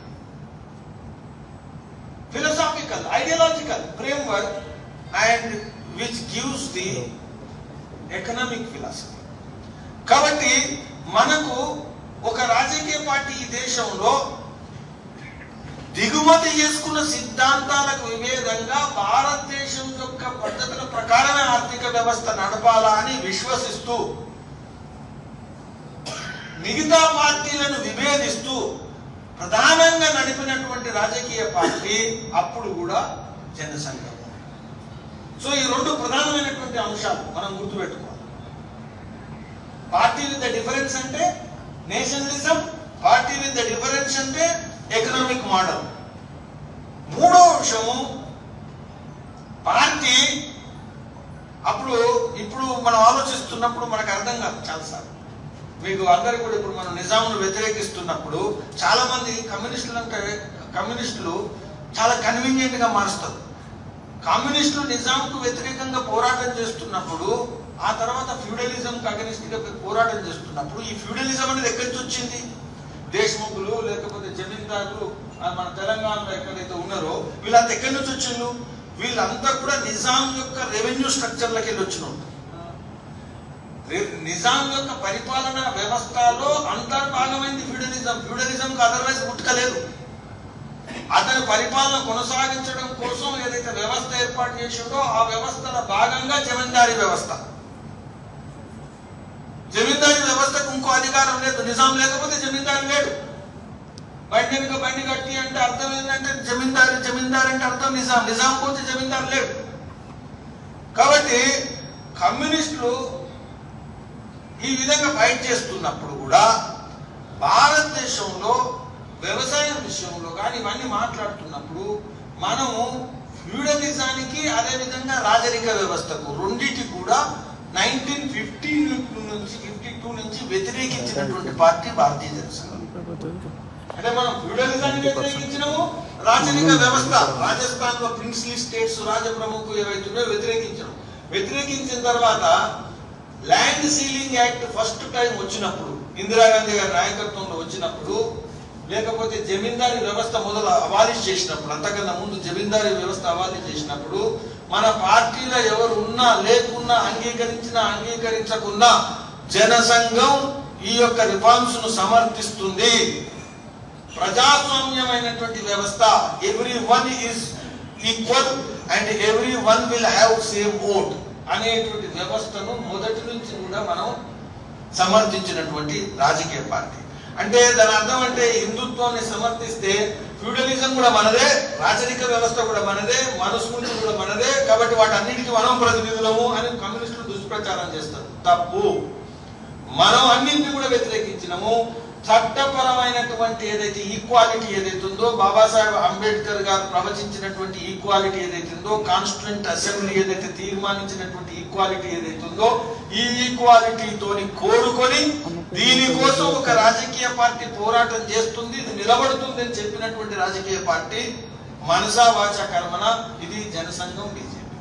philosophical ideological framework and which gives the economic philosophy కాబట్టి మనకు ఒక రాజకీయ పార్టీ ఈ దేశంలో దిగుమతి చేసుకున్న సిద్ధాంతాలకు విభేదంగా భారతదేశం యొక్క పద్ధతుల ప్రకారమే ఆర్థిక వ్యవస్థ నడపాలా అని విశ్వసిస్తూ మిగతా పార్టీలను విభేదిస్తూ ప్రధానంగా నడిపినటువంటి రాజకీయ పార్టీ అప్పుడు కూడా జనసంఘం సో ఈ రెండు ప్రధానమైనటువంటి అంశాలు మనం గుర్తుపెట్టుకోవాలి పార్టీ విత్ ద డిఫరెన్స్ అంటే nationalism party with the difference అంటే ఎకనామిక్ మోడల్ మూడో అంశము పార్టీ అప్పుడు ఇప్పుడు మనం ఆలోచిస్తున్నప్పుడు మనకు అర్థం కాదు చాలాసార్లు మీకు అందరు కూడా ఇప్పుడు మనం నిజామును వ్యతిరేకిస్తున్నప్పుడు చాలా మంది కమ్యూనిస్టులు అంటే కమ్యూనిస్టులు చాలా కన్వీనియంట్ గా మారుస్తారు కమ్యూనిస్టులు నిజాంకు వ్యతిరేకంగా పోరాటం చేస్తున్నప్పుడు ఆ తర్వాత ఫ్యూడలిజం అగనిస్ట్ గా పోరాటం చేస్తున్నప్పుడు ఈ ఫ్యూడలిజం అనేది ఎక్కడి నుంచి వచ్చింది దేశముఖులు లేకపోతే జమీందారులు ఆ మన తెలంగాణలో ఎక్కడైతే ఉన్నారో వీళ్ళంతా ఎక్కడి నుంచి వచ్చిండ్రు వీళ్ళంతా కూడా నిజాం యొక్క రెవెన్యూ స్ట్రక్చర్లకి వెళ్ళి వచ్చిన వాళ్ళు. రే- నిజాం యొక్క పరిపాలన వ్యవస్థలో అంతర్భాగమైంది ఫ్యూడలిజం ఫ్యూడలిజం అదర్వైజ్ పుట్టుకలేదు అతని పరిపాలన కొనసాగించడం కోసం ఏదైతే వ్యవస్థ ఏర్పాటు చేసిండో ఆ వ్యవస్థల భాగంగా జమీందారీ వ్యవస్థ జమీందారీ వ్యవస్థకు ఇంకో అధికారం లేదు నిజాం లేకపోతే జమీందారు లేడు బండి వెనుక బండి కట్టి అంటే అర్థం ఏంటంటే జమీందారు జమీందారు అంటే అర్థం నిజాం నిజాం పోతే జమీందారు లేడు కాబట్టి కమ్యూనిస్టులు ఈ విధంగా ఫైట్ చేస్తున్నప్పుడు కూడా భారతదేశంలో వ్యవసాయం విషయంలో కానీ ఇవన్నీ మాట్లాడుతున్నప్పుడు మనము ఫ్యూడలిజానికి అదేవిధంగా రాజరిక వ్యవస్థకు రెండింటి కూడా నైన్టీన్ ఫిఫ్టీ నుంచి ఫిఫ్టీ టూ నుంచి వ్యతిరేకించినటువంటి పార్టీ భారతీయ జనసంఘం అంటే మనం ఫ్యూడలిజాన్ని వ్యతిరేకించినాము రాజరిక వ్యవస్థ రాజస్థాన్ లో ప్రిన్స్లీ స్టేట్స్ రాజ ప్రముఖులు ఏవైతున్నాయో వ్యతిరేకించడం వ్యతిరేకించిన తర్వాత land ceiling act first time వచ్చినప్పుడు ఇందిరాగాంధీ గారి నాయకత్వంలో వచ్చినప్పుడు లేకపోతే జమీందారీ వ్యవస్థ మొదలు అవాలిష్ చేసినప్పుడు అంతకన్నా ముందు జమీందారీ వ్యవస్థ అవాలిష్ చేసినప్పుడు మన పార్టీలో ఎవరు ఉన్నా లేకున్నా అంగీకరించినా అంగీకరించకున్నా జనసంఘం ఈ యొక్క రిఫార్మ్స్ ను సమర్థిస్తుంది ప్రజాస్వామ్యమైనటువంటి వ్యవస్థ every one is equal and every one will have same vote అనేటువంటి వ్యవస్థను మొదటి నుంచి కూడా మనం సమర్థించినటువంటి రాజకీయ పార్టీ అంటే దాని అర్థం అంటే హిందుత్వాన్ని సమర్థిస్తే ఫ్యూడలిజం కూడా మనదే రాజరిక వ్యవస్థ కూడా మనదే మనుస్మృతి కూడా మనదే కాబట్టి వాటన్నిటికీ మనం ప్రతినిధులము అని కమ్యూనిస్టులు దుష్ప్రచారం చేస్తారు తప్పు మనం అన్నింటినీ కూడా వ్యతిరేకించినము చట్టపరమైనటువంటి ఏదైతే ఈక్వాలిటీ ఏదైతే ఉందో బాబాసాహెబ్ అంబేద్కర్ గారు ప్రవచించినటువంటి ఈక్వాలిటీ ఏదైతే ఉందో కాన్స్టిట్యూంట్ అసెంబ్లీ ఏదైతే తీర్మానించినటువంటి ఈక్వాలిటీ ఏదైతే ఉందో ఈ ఈక్వాలిటీతోని కోరుకొని దీనికోసం ఒక రాజకీయ పార్టీ పోరాటం చేస్తుంది ఇది నిలబడుతుంది అని చెప్పినటువంటి రాజకీయ పార్టీ మనసా వాచ కర్మన ఇది జనసంఘం బీజేపీ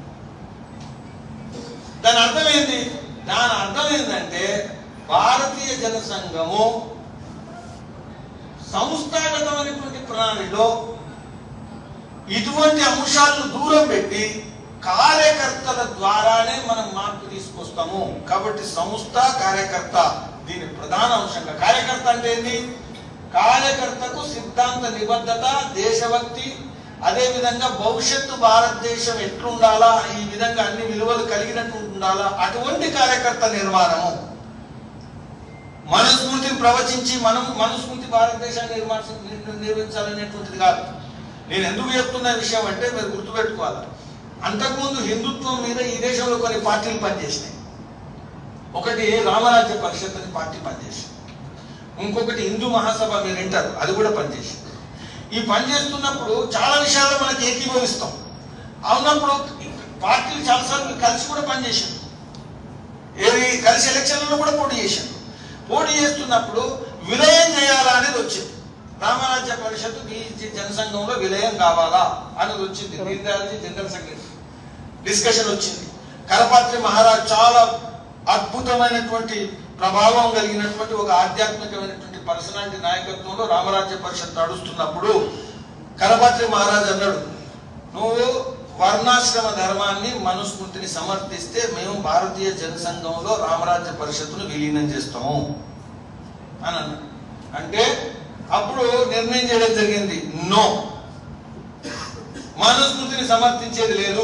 దాని అర్థం ఏంటి దాని అర్థం ఏంటంటే భారతీయ జనసంఘము సంస్థాగతమైనటువంటి ప్రణాళిలో ఇటువంటి అంశాలను దూరం పెట్టి కార్యకర్తల ద్వారానే మనం మార్పు తీసుకొస్తాము కాబట్టి సంస్థ కార్యకర్త దీని ప్రధాన అంశంగా కార్యకర్త అంటే ఏంటి కార్యకర్తకు సిద్ధాంత నిబద్ధత దేశభక్తి అదే విధంగా భవిష్యత్తు భారతదేశం ఎట్లుండాలా ఈ విధంగా అన్ని విలువలు కలిగినట్టు ఉండాలా అటువంటి కార్యకర్త నిర్మాణము మనస్మృతిని ప్రవచించి మనం మనస్మృతి భారతదేశాన్ని నిర్మాణ నిర్మించాలనేటువంటిది కాదు నేను ఎందుకు చెప్తున్న విషయం అంటే మీరు గుర్తుపెట్టుకోవాలి అంతకుముందు హిందుత్వం మీద ఈ దేశంలో కొన్ని పార్టీలు పనిచేసినాయి ఒకటి రామరాజ్య పరిషత్ అని పార్టీ పనిచేసింది ఇంకొకటి హిందూ మహాసభ మీరు వింటారు అది కూడా పనిచేసింది ఈ పనిచేస్తున్నప్పుడు చాలా విషయాల్లో మనకి ఏకీభవిస్తాం అవునప్పుడు పార్టీలు చాలాసార్లు కలిసి కూడా పనిచేసింది ఏది కలిసి ఎలక్షన్లలో కూడా పోటీ చేశారు పోటీ చేస్తున్నప్పుడు విలయం చేయాలా అనేది వచ్చింది రామరాజ్య పరిషత్తు బీజీ జనసంఘంలో విలయం కావాలా అనేది వచ్చింది Deen Dayalji general secretary discussion వచ్చింది కరపాత్రి మహారాజ్ చాలా అద్భుతమైనటువంటి ప్రభావం కలిగినటువంటి ఒక ఆధ్యాత్మికమైనటువంటి పర్సనాలిటీ నాయకత్వంలో రామరాజ్య పరిషత్ నడుస్తున్నప్పుడు కరపాత్రి మహారాజ్ అన్నాడు నువ్వు వర్ణాశ్రమ ధర్మాన్ని మనుస్మృతిని సమర్థిస్తే మేము భారతీయ జనసంఘంలో రామరాజ్య పరిషత్తును విలీనం చేస్తాము అని అన్నాడు అంటే అప్పుడు నిర్ణయం చేయడం జరిగింది నో మనుస్మృతిని సమర్థించేది లేదు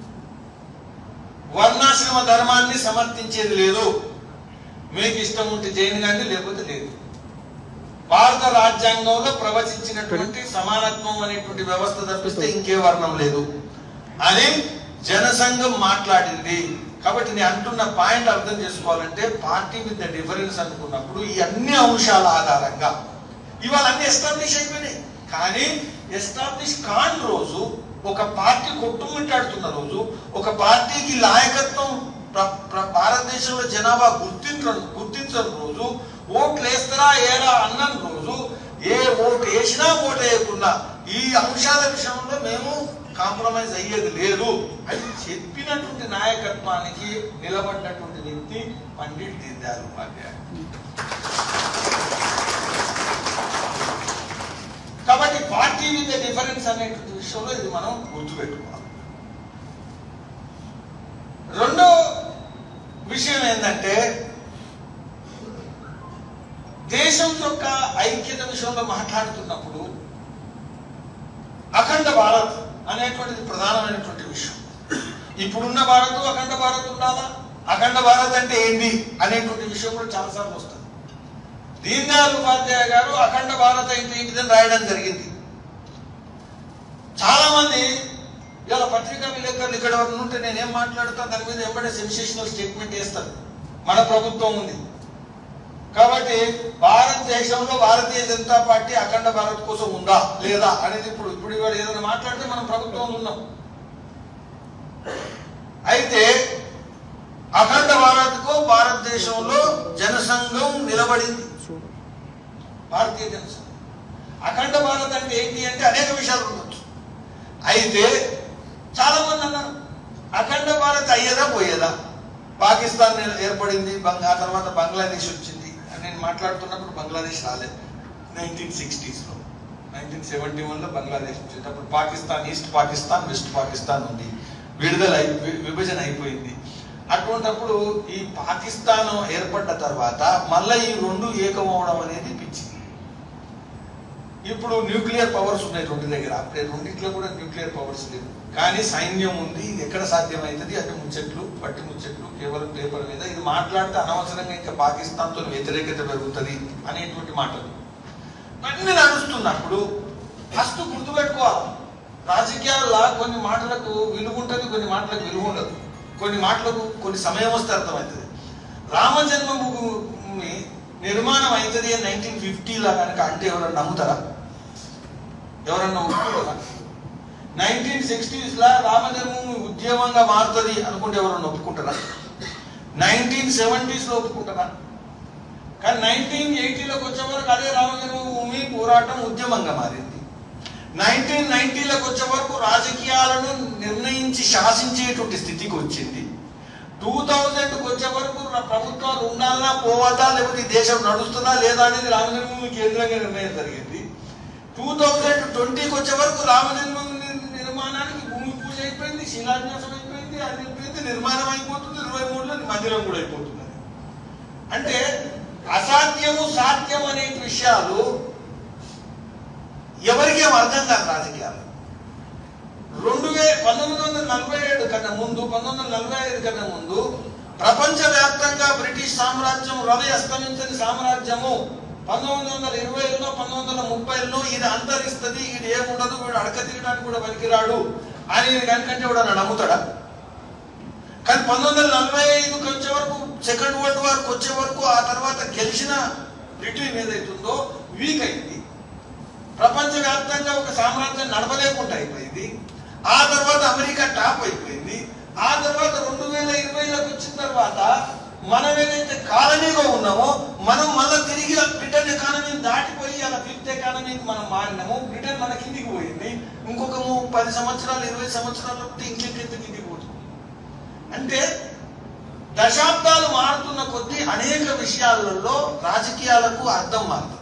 వర్ణాశ్రమ ధర్మాన్ని సమర్థించేది లేదు మీకు ఇష్టం ఉంటే జైన్ కానీ లేకపోతే లేదు భారత రాజ్యాంగంలో ప్రవచించినటువంటి సమానత్వం అనేటువంటి వ్యవస్థ తప్పిస్తే ఇంకే వర్ణం లేదు అని జనసంఘం మాట్లాడింది కాబట్టి నేను అంటున్న పాయింట్ అర్థం చేసుకోవాలంటే పార్టీ విత్ ద డిఫరెన్స్ అనుకున్నప్పుడు ఈ అన్ని అంశాల ఆధారంగా ఇవాళ అన్ని ఎస్టాబ్లిష్ అయిపోయినాయి కానీ ఎస్టాబ్లిష్ కాని రోజు ఒక పార్టీ కొట్టుమిట్టాడుతున్న రోజు ఒక పార్టీకి నాయకత్వం ప్ర- ప్ర- భారతదేశంలో జనాభా గుర్తించడం గుర్తించని రోజు ఓట్లు వేస్తారా ఏరా అన్న రోజు ఏ ఓటు వేసినా ఓటు వేయకుండా ఈ అంశాల విషయంలో మేము కాంప్రమైజ్ అయ్యేది లేదు అని చెప్పినటువంటి నాయకత్వానికి నిలబడ్డటువంటి వ్యక్తి పండిట్ దీన్ దయాళ్ ఉపాధ్యాయ కాబట్టి పార్టీ విత్ డిఫరెన్స్ అనేటువంటి విషయంలో ఇది మనం గుర్తుపెట్టుకోవాలి రెండో విషయం ఏంటంటే దేశం యొక్క ఐక్యత విషయంలో మాట్లాడుతున్నప్పుడు అఖండ భారత్ అనేటువంటిది ప్రధానమైనటువంటి విషయం ఇప్పుడున్న భారత్ అఖండ భారత్ ఉండాలా అఖండ భారత్ అంటే ఏంటి అనేటువంటి విషయం కూడా చాలాసార్లు వస్తుంది దీన్ దయాళ్ ఉపాధ్యాయ గారు అఖండ భారత్ అయితే ఏంటిదని రాయడం జరిగింది చాలా మంది ఇలా పత్రికా విలేకరులు ఇక్కడ ఎవరు ఉంటే నేనేం మాట్లాడుతా దాని మీద ఎంబడే సెన్సేషనల్ స్టేట్మెంట్ చేస్తాను మన ప్రభుత్వం ఉంది కాబట్టి భారతదేశంలో భారతీయ జనతా పార్టీ అఖండ భారత్ కోసం ఉందా లేదా అనేది ఇప్పుడు ఇప్పుడు ఇవాళ ఏదైనా మాట్లాడితే మనం ప్రభుత్వంలో ఉన్నాం అయితే అఖండ భారత్కు భారతదేశంలో జనసంఘం నిలబడింది భారతీయ జనసంఘం అఖండ భారత్ అంటే ఏంటి అంటే అనేక విషయాలు ఉండొచ్చు అయితే చాలా మంది అన్నారు అఖండ భారత్ అయ్యేదా పోయేదా పాకిస్తాన్ ఏర్పడింది బంగ్- ఆ తర్వాత బంగ్లాదేశ్ వచ్చింది అని నేను మాట్లాడుతున్నప్పుడు బంగ్లాదేశ్ రాలేదు నైన్టీన్ సిక్స్టీస్లో నైన్టీన్ సెవెంటీ వన్లో బంగ్లాదేశ్ వచ్చింది అప్పుడు పాకిస్తాన్ ఈస్ట్ పాకిస్తాన్ వెస్ట్ పాకిస్తాన్ ఉంది విడుదల అయి వి- విభజన అయిపోయింది అటువంటప్పుడు ఈ పాకిస్తాన్ ఏర్పడ్డ తర్వాత మళ్ళీ ఈ రెండు ఏకమవడం అనేది పిచ్చి ఇప్పుడు న్యూక్లియర్ పవర్స్ ఉన్నాయి రెండు దగ్గర అప్పుడే రెండిట్లో కూడా న్యూక్లియర్ పవర్స్ లేవు కానీ సైన్యం ఉంది ఇది ఎక్కడ సాధ్యమవుతుంది అటు ముచ్చట్లు పట్టి ముచ్చట్లు కేవలం పేపర్ మీద ఇది మాట్లాడితే అనవసరంగా ఇంకా పాకిస్తాన్తో వ్యతిరేకత పెరుగుతుంది అనేటువంటి మాటలు అన్ని నడుస్తున్నప్పుడు ఫస్ట్ గుర్తుపెట్టుకోవాలి రాజకీయాల్లో కొన్ని మాటలకు విలువ ఉంటుంది కొన్ని మాటలకు విలువ ఉండదు కొన్ని మాటలకు కొన్ని సమయం వస్తే అర్థమవుతుంది రామ జన్మభూమి నిర్మాణం అవుతుంది అని నైన్టీన్ ఫిఫ్టీలో కనుక అంటే ఎవరన్నా నమ్ముతారా ఎవరన్నా ఒప్పుకుంటారా నైన్టీన్ సిక్స్టీస్ లా రామ జన్మభూమి ఉద్యమంగా మారుతుంది అనుకుంటే ఎవరన్నా ఒప్పుకుంటారా నైన్టీన్ సెవెంటీస్ లో ఒప్పుకుంటారా కానీ నైన్టీన్ ఎయిటీలోకి వచ్చే వరకు అదే రామ జన్మభూమి పోరాటం ఉద్యమంగా మారింది నైన్టీన్ నైన్టీలకు వచ్చే వరకు రాజకీయాలను నిర్ణయించి శాసించేటువంటి స్థితికి వచ్చింది టూ థౌజండ్కి వచ్చే వరకు ర- ప్రభుత్వాలు ఉండాలన్నా పోవద్దా లేకపోతే ఈ దేశం నడుస్తుందా లేదా అనేది రామజన్మభూమి కేంద్రంగా నిర్ణయం జరిగింది టూ థౌజండ్ ట్వంటీకి వచ్చే వరకు రామజన్మ నిర్మాణానికి భూమి పూజ అయిపోయింది శిలాన్యాసం అయిపోయింది అది అయిపోయింది నిర్మాణం అయిపోతుంది ఇరవై మూడులో మందిరం కూడా అయిపోతుంది అంటే అసాధ్యము సాధ్యం అనే విషయాలు ఎవరికి ఏం అర్థం కాదు రాజకీయాలు రెండు వే పంతొమ్మిది వందల నలభై ఏడు కన్నా ముందు పంతొమ్మిది వందల నలభై ఐదు కన్నా ముందు ప్రపంచవ్యాప్తంగా బ్రిటిష్ సామ్రాజ్యం రవి అస్తమించని సామ్రాజ్యము పంతొమ్మిది వందల ఇరవైలో పంతొమ్మిది వందల ముప్పైలో ఇది అంతరిస్తుంది ఇది ఏముండదు వీడు అడక తిరగడానికి కూడా పనికిరాడు అని కనుకంటే కూడా నన్ను నమ్ముతాడా కానీ పంతొమ్మిది వందల నలభై ఐదుకి వచ్చే వరకు సెకండ్ వరల్డ్ వార్కి వచ్చే వరకు ఆ తర్వాత గెలిచిన బ్రిటన్ ఏదైతుందో వీక్ అయింది ప్రపంచవ్యాప్తంగా ఒక సామ్రాజ్యం నడవలేకుండా అయిపోయింది ఆ తర్వాత అమెరికా టాప్ అయిపోయింది ఆ తర్వాత రెండు వేల ఇరవైలోకి వచ్చిన తర్వాత మనం ఏదైతే కాలనీగా ఉన్నామో మనం మళ్ళీ తిరిగి ఆ బ్రిటన్ ఎకానమీని దాటిపోయి అలా ఫిఫ్త్ ఎకానమీకి మనం మారినాము బ్రిటన్ మన కిందికి పోయింది ఇంకొక ము- పది సంవత్సరాలు ఇరవై సంవత్సరాలు ఇంకెంత కిందికి పోతుంది అంటే దశాబ్దాలు మారుతున్న కొద్దీ అనేక విషయాలలో రాజకీయాలకు అర్థం మారుతుంది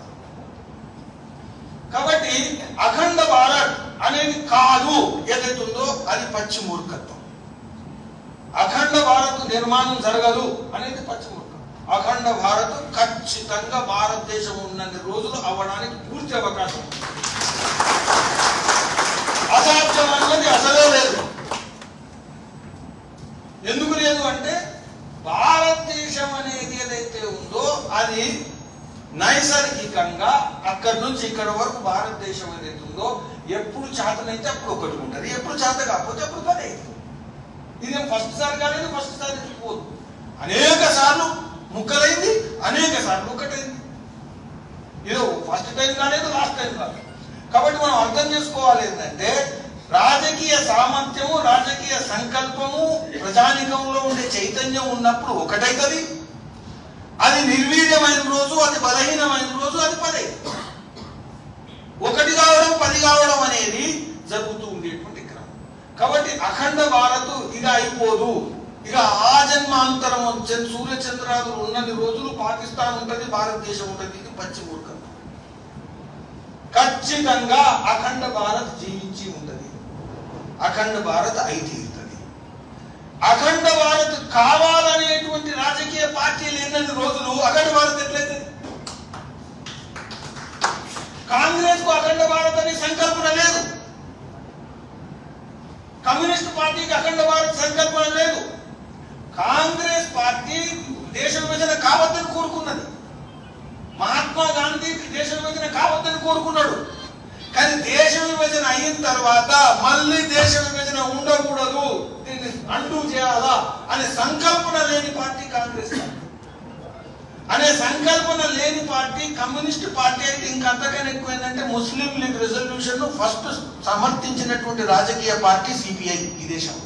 కాబట్టి అఖండ భారత్ అనేది కాదు ఏదైతుందో అది పచ్చి మూర్ఖత్వం అఖండ భారత్ నిర్మాణం జరగదు అనేది పచ్చి మూర్ఖం అఖండ భారత్ ఖచ్చితంగా భారతదేశం ఉన్నన్ని రోజులు అవ్వడానికి పూర్తి అవకాశం ఉంది. అసాధ్యం అన్నది అసలే లేదు ఎందుకు లేదు అంటే భారతదేశం అనేది ఏదైతే ఉందో అది నైసర్గికంగా అక్కడి నుంచి ఇక్కడ వరకు భారతదేశం ఏదైతే ఉందో ఎప్పుడు చేతనైతే అప్పుడు ఒకటి ఉంటుంది ఎప్పుడు చేత కాకపోతే అప్పుడు పని అవుతుంది ఇదేం ఫస్ట్ సారి కాలేదు ఫస్ట్ సారి పోదు అనేక సార్లు ముక్కలైంది అనేక సార్లు ఒకటైంది ఇది ఫస్ట్ టైం కాలేదు లాస్ట్ టైం కాలేదు కాబట్టి మనం అర్థం చేసుకోవాలి ఏంటంటే రాజకీయ సామర్థ్యము రాజకీయ సంకల్పము ప్రజానికంలో ఉండే చైతన్యం ఉన్నప్పుడు ఒకటైతుంది అది నిర్వీర్యమైన రోజు అది బలహీనమైన రోజు అది పదే ఒకటి కావడం పది కావడం అనేది జరుగుతూ ఉండేటువంటి క్రమం కాబట్టి అఖండ భారత్ ఇక అయిపోదు ఇక ఆ జన్మాంతరం వచ్చే సూర్యచంద్రాలు ఉన్నన్ని రోజులు పాకిస్తాన్ ఉంటది భారతదేశం ఉంటది ఇది పచ్చి మూర్ఖం ఖచ్చితంగా అఖండ భారత్ జీవించి ఉంటది అఖండ భారత్ అయి తీరుతుంది అఖండ భారత్ కావాలనేటువంటి రాజకీయ పార్టీలు ఎన్నన్ని రోజులు అఖండ భారత్ ఎట్లయితే కాంగ్రెస్ కు అఖండ భారత్ అనే సంకల్పన లేదు కమ్యూనిస్ట్ పార్టీకి అఖండ భారత్ సంకల్పన లేదు కాంగ్రెస్ పార్టీ దేశ విభజన కావద్దని కోరుకున్నది మహాత్మా గాంధీ దేశ విభజన కావద్దని కోరుకున్నాడు కానీ దేశ విభజన అయిన తర్వాత మళ్ళీ దేశ విభజన ఉండకూడదు దీన్ని అంటూ చేయాలా అనే సంకల్పన లేని పార్టీ కాంగ్రెస్ పార్టీ అనే సంకల్పన లేని పార్టీ కమ్యూనిస్ట్ పార్టీ అయితే ఇంకంతకన్నా ఎక్కువ ఏంటంటే ముస్లిం లీగ్ రెజల్యూషన్ ను ఫస్ట్ సమర్థించినటువంటి రాజకీయ పార్టీ సిపిఐ ఈ దేశంలో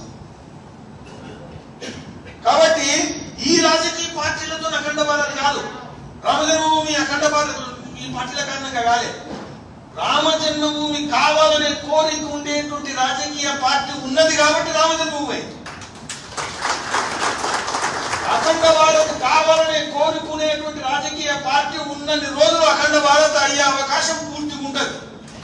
కాబట్టి ఈ రాజకీయ పార్టీలతో అఖండ భారత్ కాదు రామజన్మభూమి అఖండ భారత్ ఈ పార్టీల కారణంగా కాలే రామ జన్మభూమి కావాలనే కోరిక ఉండేటువంటి రాజకీయ పార్టీ ఉన్నది కాబట్టి రామ జన్మభూమి అయింది అఖండ భారత్ కావాలనే కోరుకునేటువంటి రాజకీయ పార్టీ ఉన్నన్ని రోజులు అఖండ భారత్ అయ్యే అవకాశం పూర్తిగా ఉండదు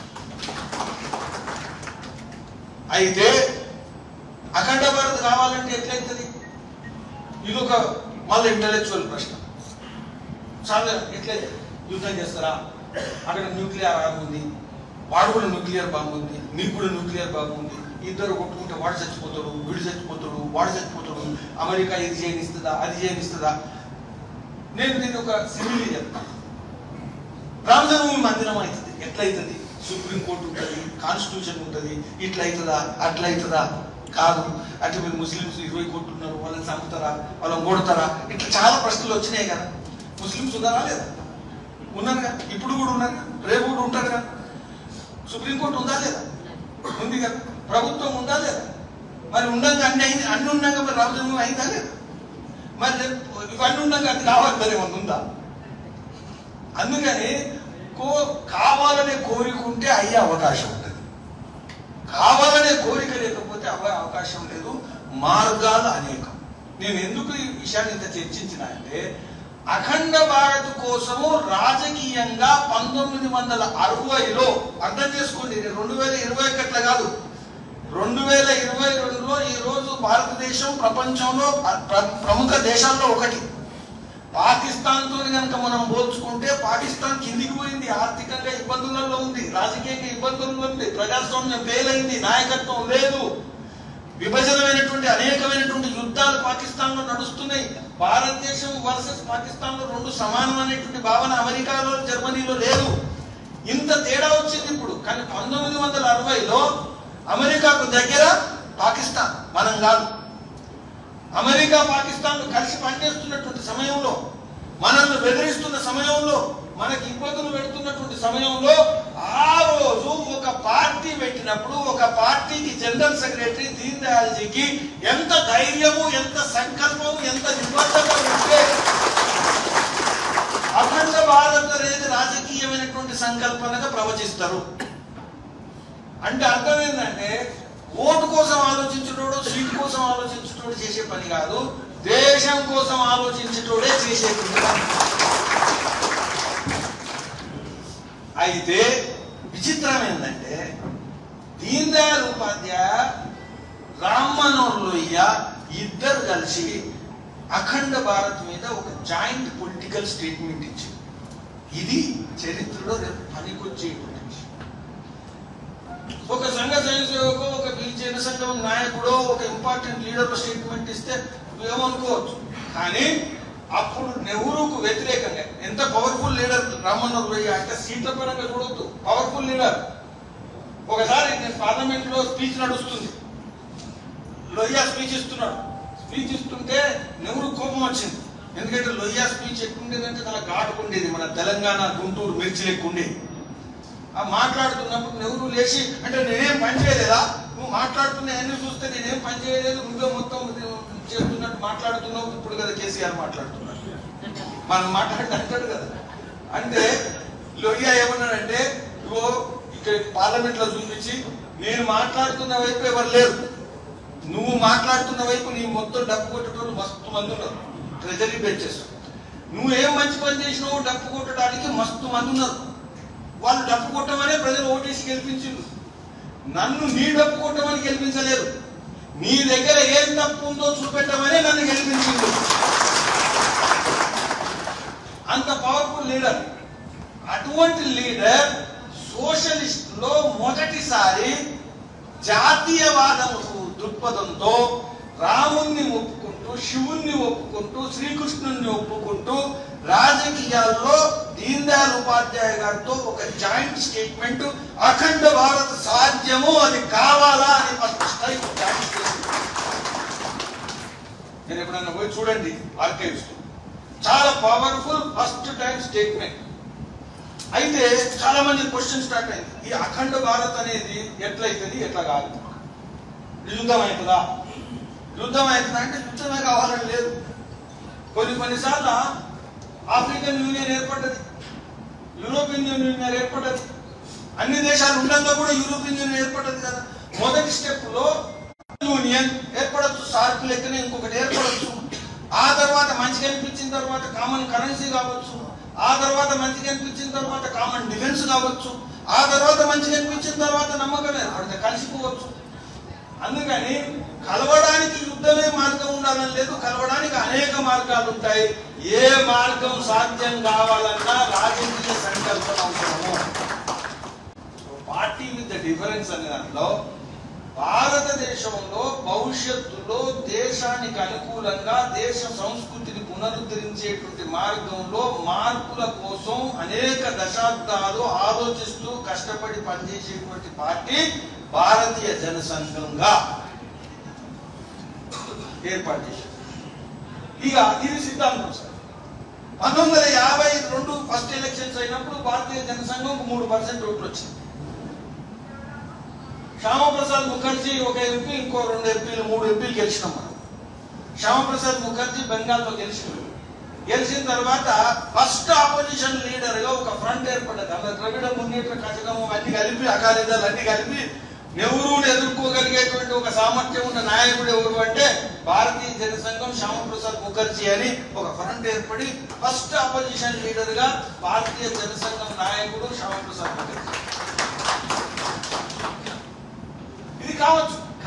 అయితే అఖండ భారత్ కావాలంటే ఎట్లయితుంది ఇది ఒక మళ్ళీ ఇంటలెక్చువల్ ప్రశ్న చాలా ఎట్లయితే యుద్ధం చేస్తారా అక్కడ న్యూక్లియర్ ఆర్మ్ ఉంది వాడు కూడా న్యూక్లియర్ బాంబు ఉంది నీకు కూడా న్యూక్లియర్ బాంబు ఉంది ఇద్దరు కొట్టుకుంటే వాడు చచ్చిపోతాడు వీడు చచ్చిపోతాడు వాడు చచ్చిపోతాడు అమెరికా ఇది చేయనిస్తుందా అది చేయనిస్తుందా నేను దీన్ని ఒక సివిల్ చెప్తాను రామజన్మభూమి మందిరం అవుతుంది ఎట్లయితుంది సుప్రీం కోర్టు ఉంటుంది కాన్స్టిట్యూషన్ ఉంటుంది ఇట్లా అవుతుందా అట్లా అవుతుందా కాదు అంటే మీరు ముస్లిమ్స్ ఇరవై కోట్లు ఉన్నారు వాళ్ళని చంపుతారా వాళ్ళని కొడతారా ఇట్లా చాలా ప్రశ్నలు వచ్చినాయి కదా ముస్లిమ్స్ ఉన్నారా లేదా ఉన్నారు కదా ఇప్పుడు కూడా ఉన్నారు కదా రేపు కూడా ఉంటారు కదా సుప్రీంకోర్టు ఉందా లేదా ఉంది కదా ప్రభుత్వం ఉందా లేదా మరి ఉండగా అన్ని అయింది అన్ని ఉండగా మరి రామజన్మభూమి అయిందా లేదా మరి రేపు ఇవన్నీ ఉండగా అది కావాలి మరి ఏమన్నా ఉందా అందుకని కో కావాలనే కోరిక ఉంటే అయ్యే అవకాశం ఉంటుంది కావాలనే కోరిక లేకపోతే అవ్వే అవకాశం లేదు మార్గాలు అనేకం నేను ఎందుకు ఈ విషయాన్ని ఇంత చర్చించిన అంటే అఖండ భారత్ కోసము రాజకీయంగా పంతొమ్మిది వందల అరవైలో అర్థం రెండు వేల ఇరవై ఒకటిలో కాదు రెండు వేల ఇరవై రెండులో ఈ రోజు భారతదేశం ప్రపంచంలో ప్ర- ప్ర- ప్రముఖ దేశాల్లో ఒకటి పాకిస్తాన్తో కనుక మనం పోల్చుకుంటే పాకిస్తాన్ కిందికి పోయింది ఆర్థికంగా ఇబ్బందులలో ఉంది రాజకీయంగా ఇబ్బందుల్లో ఉంది ప్రజాస్వామ్యం ఫెయిల్ అయింది నాయకత్వం లేదు విభజనమైనటువంటి అనేకమైనటువంటి యుద్ధాలు పాకిస్తాన్ లో నడుస్తున్నాయి భారతదేశం వర్సెస్ పాకిస్తాన్ లో రెండు సమానమైనటువంటి భావన అమెరికాలో జర్మనీలో లేదు ఇంత తేడా వచ్చింది ఇప్పుడు కానీ పంతొమ్మిది వందల అరవైలో అమెరికాకు దగ్గర పాకిస్తాన్ మనం కాదు అమెరికా పాకిస్తాన్ కలిసి పనిచేస్తున్నటువంటి సమయంలో మనల్ని బెదిరిస్తున్న సమయంలో మనకి ఇబ్బందులు పెడుతున్నటువంటి సమయంలో ఆ రోజు ఒక పార్టీ పెట్టినప్పుడు ఒక పార్టీకి జనరల్ సెక్రటరీ దీన్ దయాల్జీకి ఎంత ధైర్యము ఎంత సంకల్పము ఎంత నిబద్ధత ఉంటే అఖండ భారత్ అనేది రాజకీయమైనటువంటి సంకల్పనగా ప్రవచిస్తారు అంటే అర్థం ఏంటంటే ఓటు కోసం ఆలోచించుటోడు సీట్ కోసం ఆలోచించుటోడు చేసే పని కాదు దేశం కోసం ఆలోచించుటోడే చేసేటువంటి పని అయితే విచిత్రం ఏంటంటే దీన్ దయాళ్ ఉపాధ్యాయ రామ్ మనోహర్ లోహియ ఇద్దరు కలిసి అఖండ భారత్ మీద ఒక జాయింట్ పొలిటికల్ స్టేట్మెంట్ ఇచ్చింది ఇది చరిత్రలో రేపు పనికొచ్చేటువంటి విషయం ఒక సంఘ స్వయంసేవకో ఒక బీజేపీ జనసంఘం నాయకుడో ఒక ఇంపార్టెంట్ లీడర్ స్టేట్మెంట్ ఇస్తే ఏమనుకోవచ్చు కానీ అప్పుడు నెహ్రూకు వ్యతిరేకంగా ఎంత పవర్ఫుల్ లీడర్ రామ్మోహన్ లోహియ అంటే సీట్ల పరంగా చూడొద్దు పవర్ఫుల్ లీడర్ ఒకసారి నేను పార్లమెంట్ లో స్పీచ్ నడుస్తుంది లోహియా స్పీచ్ ఇస్తున్నాడు స్పీచ్ ఇస్తుంటే నెహ్రూ కోపం వచ్చింది ఎందుకంటే లోహియా స్పీచ్ ఎక్కుండేదంటే చాలా ఘాటుకుండేది మన తెలంగాణ గుంటూరు మిర్చి లెక్క ఉండేది ఆ మాట్లాడుతున్నప్పుడు నెహ్రూ లేచి అంటే నేనేం పని చేయలేదా నువ్వు మాట్లాడుతున్నా అన్ని చూస్తే నేనేం పని చేయలేదు నువ్వే మొత్తం చేస్తున్నట్టు మాట్లాడుతున్నావు ఇప్పుడు కదా కేసీఆర్ మాట్లాడుతున్నాడు మనం మాట్లాడి అంటాడు కదా అంటే లోహియా ఏమన్నాడంటే ఇగో ఇక్కడ పార్లమెంట్ లో చూపించి నేను మాట్లాడుతున్న వైపు ఎవరు లేరు నువ్వు మాట్లాడుతున్న వైపు నీ మొత్తం డబ్బు కొట్టేటోళ్ళు మస్తు మంది ఉన్నారు ట్రెజరీ బెంచెస్ నువ్వు ఏం మంచి పని చేసినావు డబ్బు కొట్టడానికి మస్తు మంది ఉన్నారు వాళ్ళు డబ్బు కొట్టమనే ప్రజలు ఓటేసి గెలిపించిండు నన్ను నీ డబ్బు కొట్టమని గెలిపించలేదు నీ దగ్గర ఏం తప్పు ఉందో చూపెట్టమని నన్ను గెలిపించిండు అంత పవర్ఫుల్ లీడర్ అటువంటి లీడర్ సోషలిస్ట్ లో మొదటిసారి జాతీయవాదము దృక్పథంతో రాముణ్ణి ఒప్పుకుంటూ శివుణ్ణి ఒప్పుకుంటూ శ్రీకృష్ణుణ్ణి ఒప్పుకుంటూ రాజకీయాల్లో దీన్ దయాళ్ ఉపాధ్యాయ గారితో ఒక జాయింట్ స్టేట్మెంట్ అఖండ భారత్ సాధ్యము అది కావాలా అని ఫస్ట్ టైం జాయింట్ స్టేట్మెంట్ నేను ఎప్పుడన్నా పోయి చూడండి ఆర్కైవ్స్ చాలా పవర్ఫుల్ ఫస్ట్ టైం స్టేట్మెంట్ అయితే చాలా మంది క్వశ్చన్ స్టార్ట్ అయింది ఈ అఖండ భారత్ అనేది ఎట్లయితుంది ఎట్లా కాదు యుద్ధం అవుతుందా యుద్ధం అవుతుందా అంటే యుద్ధమే కావాలని లేదు కొన్ని కొన్నిసార్లు ఆఫ్రికన్ యూనియన్ ఏర్పడ్డది యూరోపియన్ యూనియన్ ఏర్పడ్డది అన్ని దేశాలు ఉండగా కూడా యూరోపియన్ యూనియన్ ఏర్పడ్డది కదా మొదటి స్టెప్ లో యూనియన్ ఏర్పడచ్చు సార్క్ లెక్కనే ఇంకొకటి ఏర్పడచ్చు ఆ తర్వాత మంచిగా అనిపించిన తర్వాత కామన్ కరెన్సీ కావచ్చు ఆ తర్వాత మంచిగా అనిపించిన తర్వాత కామన్ డిఫెన్స్ కావచ్చు ఆ తర్వాత మంచిగా అనిపించిన తర్వాత నమ్మకం ఏర్పడితే కలిసిపోవచ్చు అందుకని కలవడానికి యుద్ధమే మార్గం ఉండాలని లేదు కలవడానికి అనేక మార్గాలు ఉంటాయి ఏ మార్గం సాధ్యం కావాలన్నా రాజకీయ సంకల్పం అవసరము పార్టీ విత్ ద డిఫరెన్స్ అనే దాంట్లో భారతదేశంలో భవిష్యత్తులో దేశానికి అనుకూలంగా దేశ సంస్కృతిని పునరుద్ధరించేటువంటి మార్గంలో మార్పుల కోసం అనేక దశాబ్దాలు ఆలోచిస్తూ కష్టపడి పనిచేసేటువంటి పార్టీ భారతీయ జనసంఘంగా ఏర్పాటు చేశారు ఇక ఇది సిద్ధాంతం సార్ పంతొమ్మిది వందల యాభై రెండు ఫస్ట్ ఎలక్షన్స్ అయినప్పుడు భారతీయ జనసంఘం మూడు పర్సెంట్ ఓట్లు వచ్చింది శ్యామప్రసాద్ ముఖర్జీ ఒక ఎంపీ ఇంకో రెండు ఎంపీలు మూడు ఎంపీలు గెలిచినాం మనం శ్యామప్రసాద్ ముఖర్జీ బెంగాల్లో గెలిచినాడు గెలిచిన తర్వాత ఫస్ట్ ఆపోజిషన్ లీడర్ గా ఒక ఫ్రంట్ ఏర్పడ్డది అలా ద్రవిడ మున్నేట్ల కటకం అన్ని కలిపి అకాలీదాలు అన్ని కలిపి నెహ్రూని ఎదుర్కోగలిగేటువంటి ఒక సామర్థ్యం ఉన్న నాయకుడు ఎవరు అంటే భారతీయ జనసంఘం శ్యామప్రసాద్ ముఖర్జీ అని ఒక ఫ్రంట్ ఏర్పడి ఫస్ట్ ఆపోజిషన్ లీడర్ గా భారతీయ జనసంఘం నాయకుడు శ్యామప్రసాద్ ముఖర్జీ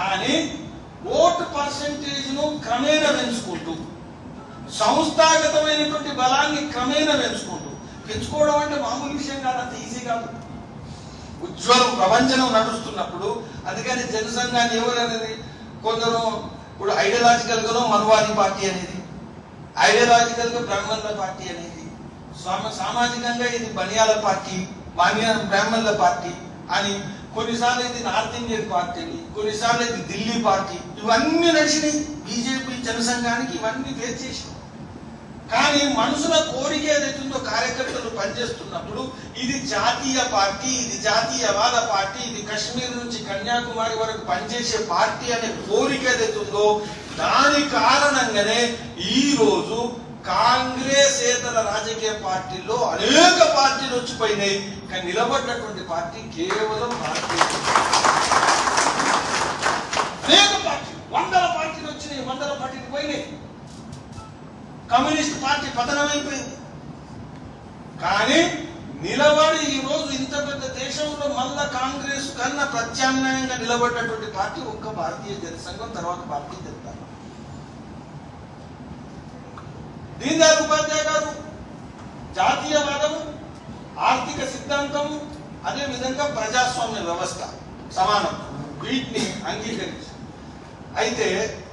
కానీ ఓటు పర్సంటేజ్ ను క్రమేణా పెంచుకుంటూ సంస్థాగతమైనటువంటి బలాన్ని క్రమేణా పెంచుకుంటూ పెంచుకోవడం అంటే మామూలు విషయం కాదు అంత ఈజీ కాదు ఉజ్వలం ప్రపంచం నడుస్తున్నప్పుడు అందుకని జనసంఘాన్ని ఎవరు అనేది కొందరు ఇప్పుడు ఐడియాలజికల్ గా మనువాది పార్టీ అనేది ఐడియాలజికల్ గా బ్రాహ్మణుల పార్టీ అనేది సామ- సామాజికంగా ఇది బనియాల పార్టీ బానియా బ్రాహ్మణుల పార్టీ అని కొన్నిసార్లు ఇది నార్త్ ఇండియన్ పార్టీ అని కొన్నిసార్లు ఇది ఢిల్లీ పార్టీ ఇవన్నీ నడిచినాయి బీజేపీ జనసంఘానికి ఇవన్నీ ఫేస్ చేసినాయి కానీ మనుషుల కోరిక ఏదైతుందో కార్యకర్తలు పనిచేస్తున్నప్పుడు ఇది జాతీయ పార్టీ ఇది జాతీయవాద పార్టీ ఇది కశ్మీర్ నుంచి కన్యాకుమారి వరకు పనిచేసే పార్టీ అనే కోరిక ఏదైతుందో దాని కారణంగానే ఈ రోజు కాంగ్రెస్ ఏతర రాజకీయ పార్టీల్లో అనేక పార్టీలు వచ్చిపోయినాయి కానీ నిలబడినటువంటి పార్టీ కేవలం భారతీయ అనేక పార్టీలు వందల పార్టీలు వచ్చినాయి వందల పార్టీలు పోయినాయి కమ్యూనిస్ట్ పార్టీ పతనమైపోయింది కానీ నిలబడి ఈ రోజు ఇంత పెద్ద దేశంలో మళ్ళా కాంగ్రెస్ కన్నా ప్రత్యామ్నాయంగా నిలబడినటువంటి పార్టీ ఒక్క భారతీయ జనసంఘం తర్వాత భారతీయ జనతా పార్టీ. దీన్ దయాళ్ ఉపాధ్యాయ గారు జాతీయవాదం ఆర్థిక సిద్ధాంతం అదే విధంగా ప్రజాస్వామ్య వ్యవస్థ సమానం వీటిని అంగీకరించి అయితే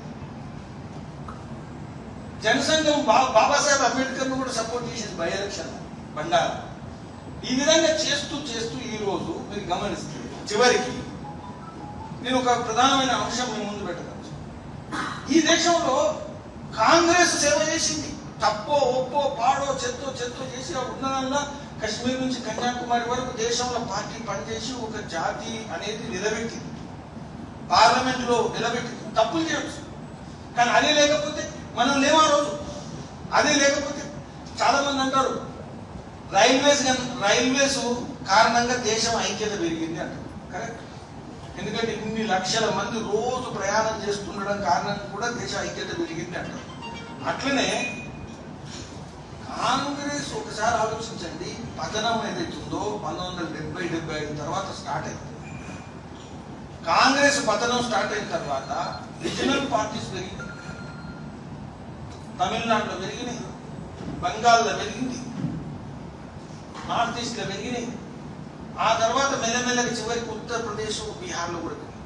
జనసంఘం బా బాబాసాహెబ్ అంబేద్కర్ ను కూడా సపోర్ట్ చేసింది బై ఎలక్షన్ బండారా ఈ విధంగా చేస్తూ చేస్తూ ఈ రోజు మీరు గమనిస్తే చివరికి నేను ఒక ప్రధానమైన అంశం మీ ముందు పెట్టవచ్చు ఈ దేశంలో కాంగ్రెస్ సేవ చేసింది తప్పో ఒప్పో పాడో చెత్తో చెత్తో చేసి ఆ ఉన్నదల్లా కశ్మీర్ నుంచి కన్యాకుమారి వరకు దేశంలో పార్టీ పనిచేసి ఒక జాతి అనేది నిలబెట్టింది పార్లమెంట్ లో నిలబెట్టింది తప్పులు చేయొచ్చు కానీ అదే లేకపోతే మనం లేమా రోజు అదే లేకపోతే చాలా మంది అంటారు రైల్వేస్ గన్- రైల్వేస్ కారణంగా దేశం ఐక్యత పెరిగింది అంటారు కరెక్ట్ ఎందుకంటే ఇన్ని లక్షల మంది రోజు ప్రయాణం చేస్తుండడం కారణంగా కూడా దేశ ఐక్యత పెరిగింది అంటారు అట్లనే కాంగ్రెస్ ఒకసారి ఆలోచించండి పతనం ఏదైతుందో పంతొమ్మిది వందల డెబ్బై డెబ్బై ఐదు తర్వాత స్టార్ట్ అయింది కాంగ్రెస్ పతనం స్టార్ట్ అయిన తర్వాత రీజనల్ పార్టీస్ పెరిగినాయి తమిళనాడులో పెరిగినాయి బెంగాల్లో పెరిగింది నార్త్ ఈస్ట్ లో పెరిగినాయి ఆ తర్వాత మెల్లమెల్లగా చివరికి ఉత్తరప్రదేశ్ బీహార్లో కూడా పెరిగింది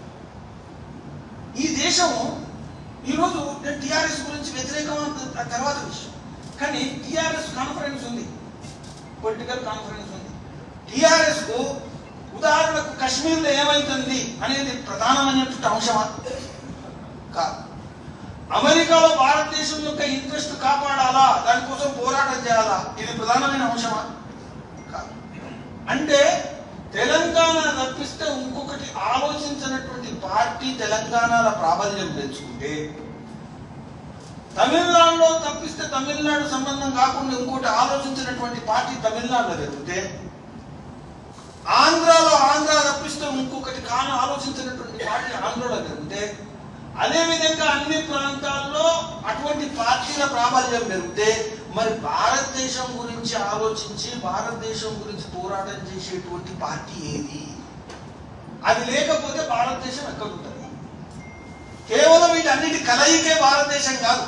ఈ దేశం ఈరోజు నేను టిఆర్ఎస్ గురించి వ్యతిరేకం అన్న తర్వాత విషయం కానీ టిఆర్ఎస్ కాన్ఫరెన్స్ ఉంది పొలిటికల్ కాన్ఫరెన్స్ ఉంది టిఆర్ఎస్ కు ఉదాహరణకు కశ్మీర్లో ఏమైతుంది అనేది ప్రధానమైనటువంటి అంశమా కాదు అమెరికాలో భారతదేశం యొక్క ఇంట్రెస్ట్ కాపాడాలా దానికోసం పోరాటం చేయాలా ఇది ప్రధానమైన అంశమా కాదు అంటే తెలంగాణ తప్పిస్తే ఇంకొకటి ఆలోచించినటువంటి పార్టీ తెలంగాణలో ప్రాబల్యం పెంచుకుంటే తమిళనాడులో తప్పిస్తే తమిళనాడు సంబంధం కాకుండా ఇంకోటి ఆలోచించినటువంటి పార్టీ తమిళనాడులో జరిగితే ఆంధ్రాలో ఆంధ్ర తప్పిస్తే ఇంకొకటి కాని ఆలోచించినటువంటి పార్టీ ఆంధ్రలో జరిగితే అదే విధంగా అన్ని ప్రాంతాల్లో అటువంటి పార్టీల ప్రాబల్యం పెరిగితే మరి భారతదేశం గురించి ఆలోచించి భారతదేశం గురించి పోరాటం చేసేటువంటి పార్టీ ఏది అది లేకపోతే భారతదేశం ఎక్కడ ఉంటుంది కేవలం వీటన్నిటి కలయికే భారతదేశం కాదు